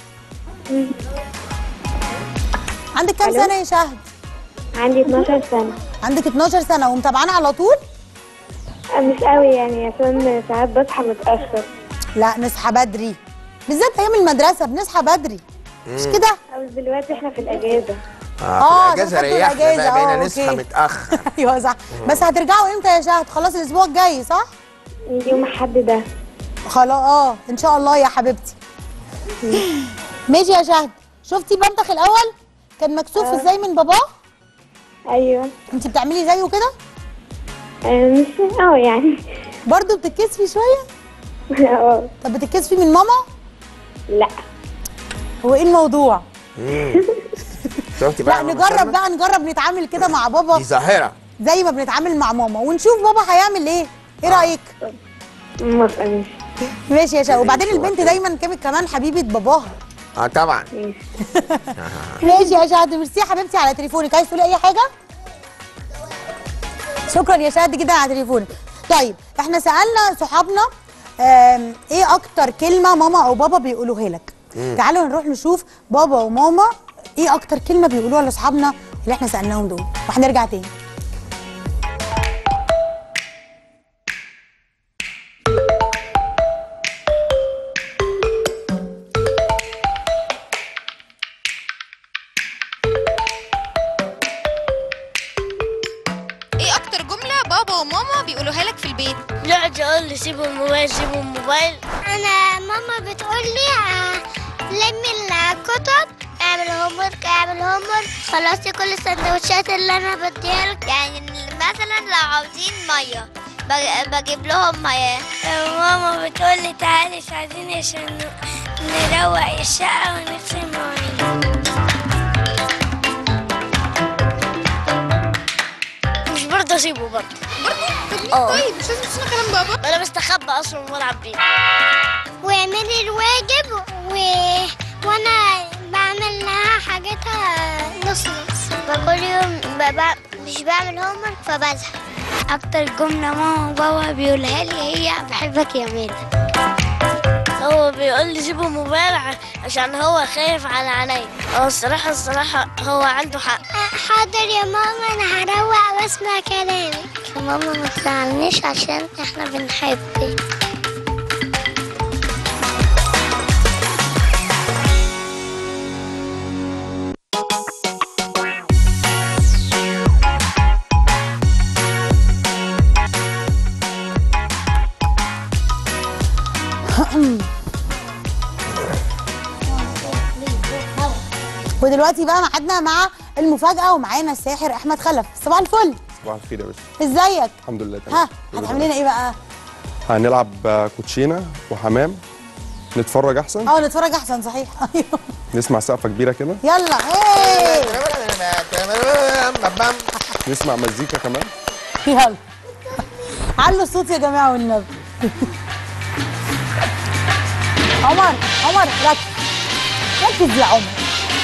عندك كام ألو؟ سنه يا شهد عندي 12 سنه عندك 12 سنه ومتابعانا على طول أه، مش قوي يعني عشان ساعات بصحى متاخر لا نصحى بدري بالذات ايام المدرسه بنصحى بدري مش كده او دلوقتي احنا في الاجازه اه آه، في الاجازه دول خدوا ريحنا الأجازة، بقى بقينا آه، نصحى أوكي. متاخر ايوه صح بس هترجعوا امتى يا شهد خلاص الاسبوع الجاي صح يوم الحد ده خلاص اه ان شاء الله يا حبيبتي ماشي يا شهد شفتي بنتخ الاول كان مكسوف آه. ازاي من باباه ايوه انت بتعملي زيه كده أه، مش اه يعني برضو بتتكسفي شويه اه طب بتتكسفي من ماما لا هو ايه الموضوع مم. شفتي بقى لا يا ماما نجرب سلمى؟ بقى نجرب نتعامل كده مع دي بابا ظاهره زي ما بنتعامل مع ماما ونشوف بابا هيعمل ايه ايه رايك موافقه ماشي ماشي يا شهد وبعدين ماشي، البنت وقت. دايما كانت كمان حبيبه باباها اه طبعا ماشي يا شهد ميرسي يا حبيبتي على تليفونك عايز تقولي اي حاجه شكرا يا شهد جدا على تليفونك طيب احنا سالنا صحابنا آم، ايه اكتر كلمه ماما او بابا بيقولوها لك مم. تعالوا نروح نشوف بابا وماما ايه اكتر كلمه بيقولوها لاصحابنا اللي احنا سالناهم دول وهنرجع تاني ايه اكتر جمله بابا وماما بيقولوها لك في البيت يقعد يقول لي سيبوا الموبايل سيبوا الموبايل انا ماما بتقول لي آه، لمي الكتب اعمل هوم ورك اعمل هوم ورك خلصي كل السندوتشات اللي انا بديها لك يعني مثلا لو عاوزين ميه بج- بجيب لهم ميه ماما بتقول لي تعالي ساعديني عشان نروق الشقة ونغسل المواعين اه طيب مش لازم تسمع كلام بابا انا بستخبى اصلا وبلعب بيه واعملي الواجب و... وانا بعمل لها حاجتها نص نص فكل يوم ببع... مش بعمل هومورك فبزهق اكتر جمله ماما وبابا بيقولها لي هي بحبك يا ميرا هو بيقول لي سيبه موبايل ع- عشان هو خايف على عيني اه الصراحة الصراحة هو عنده حق حاضر يا ماما انا هروق واسمع كلامك ماما ما تزعلنيش عشان احنا بنحبك ودلوقتي بقى ميعادنا مع المفاجأة ومعانا الساحر أحمد خلف صباح الفل صباح الخير يا باشا ازيك؟ الحمد لله تمام ها هتعمل لنا ايه بقى؟ هنلعب آه، كوتشينه وحمام نتفرج احسن اه نتفرج احسن صحيح ايوه نسمع سقفه كبيره كده يلا ايه نسمع مزيكا كمان يلا علوا الصوت يا جماعه والنبي عمر عمر ركز ركز يا عمر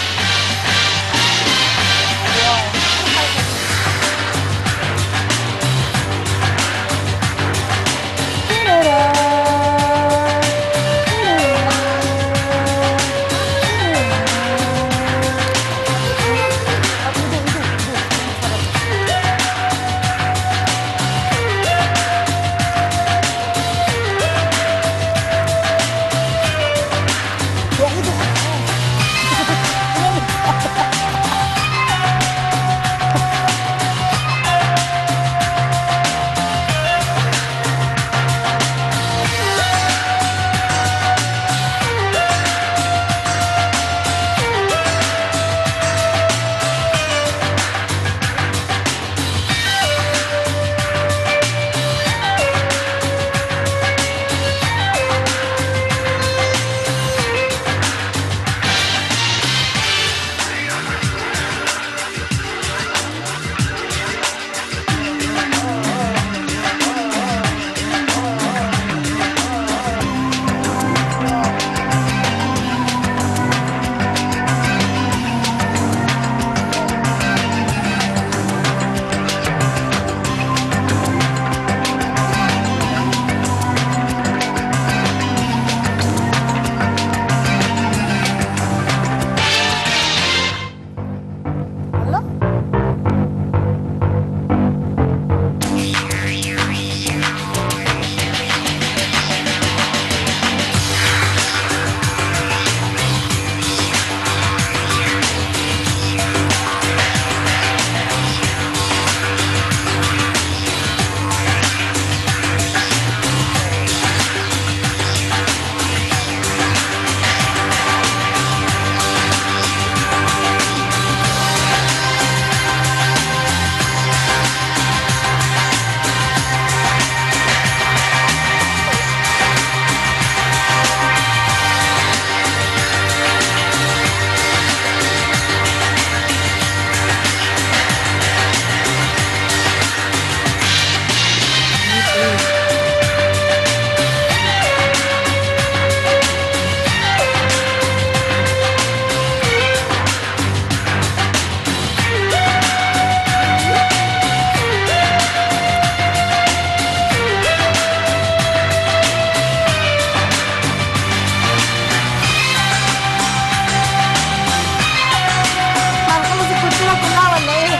هنخلص الكوتشينه كلها ولا ايه؟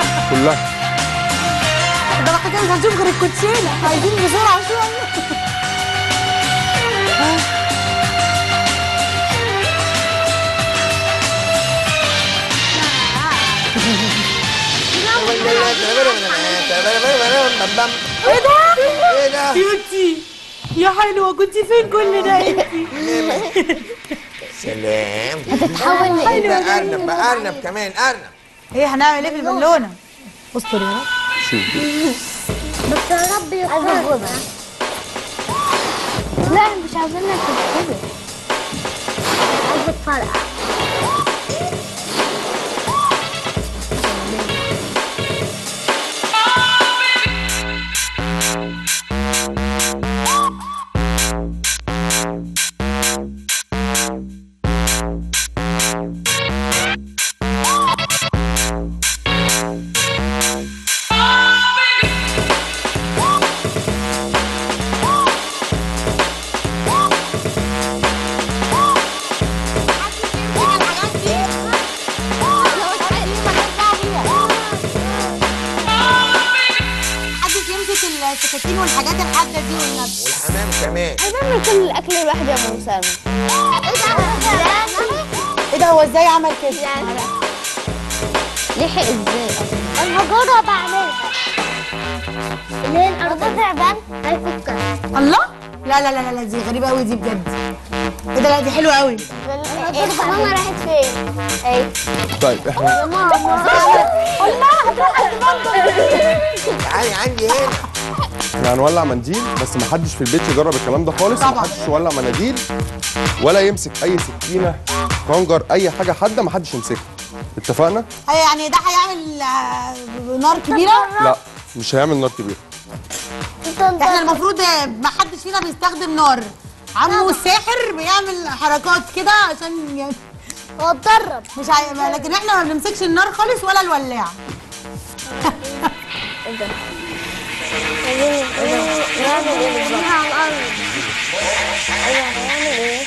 كلها ده احنا كده مش هنشوف غير الكوتشينه عايزين بسرعه شويه ها؟ ايه ده؟ ايه ده؟ كيوتي يا حلوه كنت فين كل ده انتي؟ سلام هتتحول لإيه؟ إيه ده ارنب بقى ارنب كمان ارنب ايه هنعمل ايه في البالونه؟ استر يا رب بس يا رب يخرج لا مش عايزينك كده عايز اتفرقع الفساتين والحاجات الحاده دي والنبي والحمام كمان هنعمل كل الاكل لوحدي يا ام سلمى ايه ده هو ازاي عمل كده لحق ازاي انا هجرب اعملها اللي هي الارض تعبان هيفكها الله لا لا لا لا, لا دي غريبه قوي دي بجد ايه ده لا دي حلوه قوي ماما راحت فين؟ ايه طيب احنا يا ماما الله هتروح تعالي عندي هنا احنا هنولع منديل بس ما حدش في البيت يجرب الكلام ده خالص ما حدش يولع مناديل ولا يمسك اي سكينه خنجر اي حاجه حاده ما حدش يمسكها اتفقنا ايه يعني ده هيعمل آه، نار كبيره لا مش هيعمل نار كبيره احنا المفروض ما حدش فينا بيستخدم نار عمو الساحر بيعمل حركات كده عشان يعني هو اتدرب مش عاي... لكن احنا ما بنمسكش النار خالص ولا الولاعه نعمل ايه بالظبط؟ على الارض ايوه هنعمل ايه؟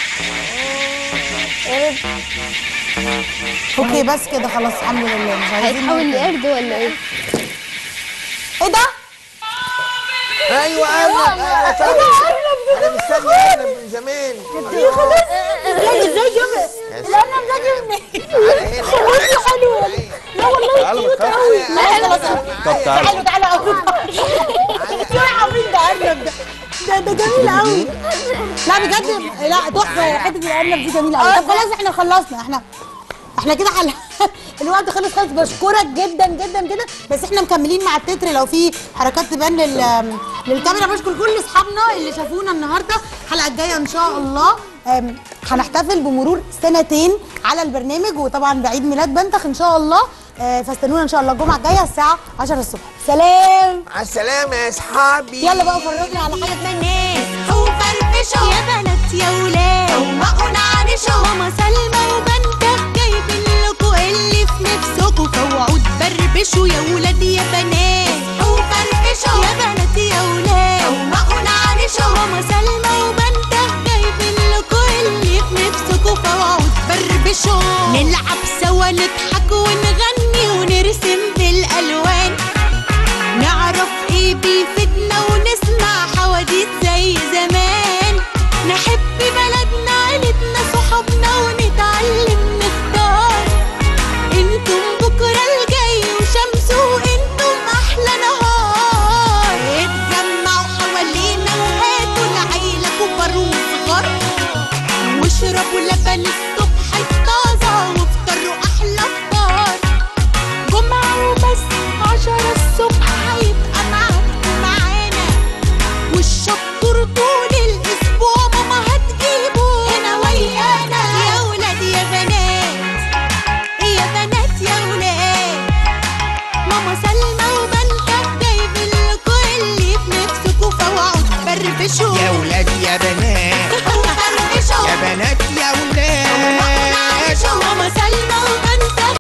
اوكي بس كده خلاص الحمد لله مش عايزين هيتحول نار لقرد ولا ايه؟ ايه ده؟ ايوه ارنب ايوه صح انا مستني ارنب من زمان ازاي ازاي جبت؟ الارنب ده جه منين؟ خوفني حلو لا والله تعالوا كيوت نتخانق. قوي لا خلاص طب تعالوا تعالوا تعالوا يا عظيم ده ارنب ده ده ده جميل قوي لا بجد لا تحفه حته الارنب دي جميله قوي طب خلاص احنا خلصنا احنا احنا كده حل... الوقت خلص خالص بشكرك جدا جدا جدا بس احنا مكملين مع التتر لو في حركات تبان لل... للكاميرا بشكر كل اصحابنا اللي شافونا النهارده الحلقه الجايه ان شاء الله أم، هنحتفل بمرور سنتين على البرنامج وطبعا بعيد ميلاد بنتخ ان شاء الله آه، فاستنونا ان شاء الله الجمعه الجايه الساعه 10 الصبح سلام مع السلامه يا اصحابي يلا بقى فرجنا على حاجه بنات وفرفشوا يا بنات يا ولاد روقوا نعنشوا ماما سلمى وبنتك جايبين لكم اللي في نفسكم فوعوا تبربشوا يا ولاد يا بنات وفرفشوا يا بنات يا ولاد روقوا نعنشوا ماما سلمى وبنتك جايبين لكم اللي في نفسكم فوعوا تبربشوا نلعب سوا نضحك ونغني ونرسم بالالوان نعرف ايه بيفيدنا ونسمع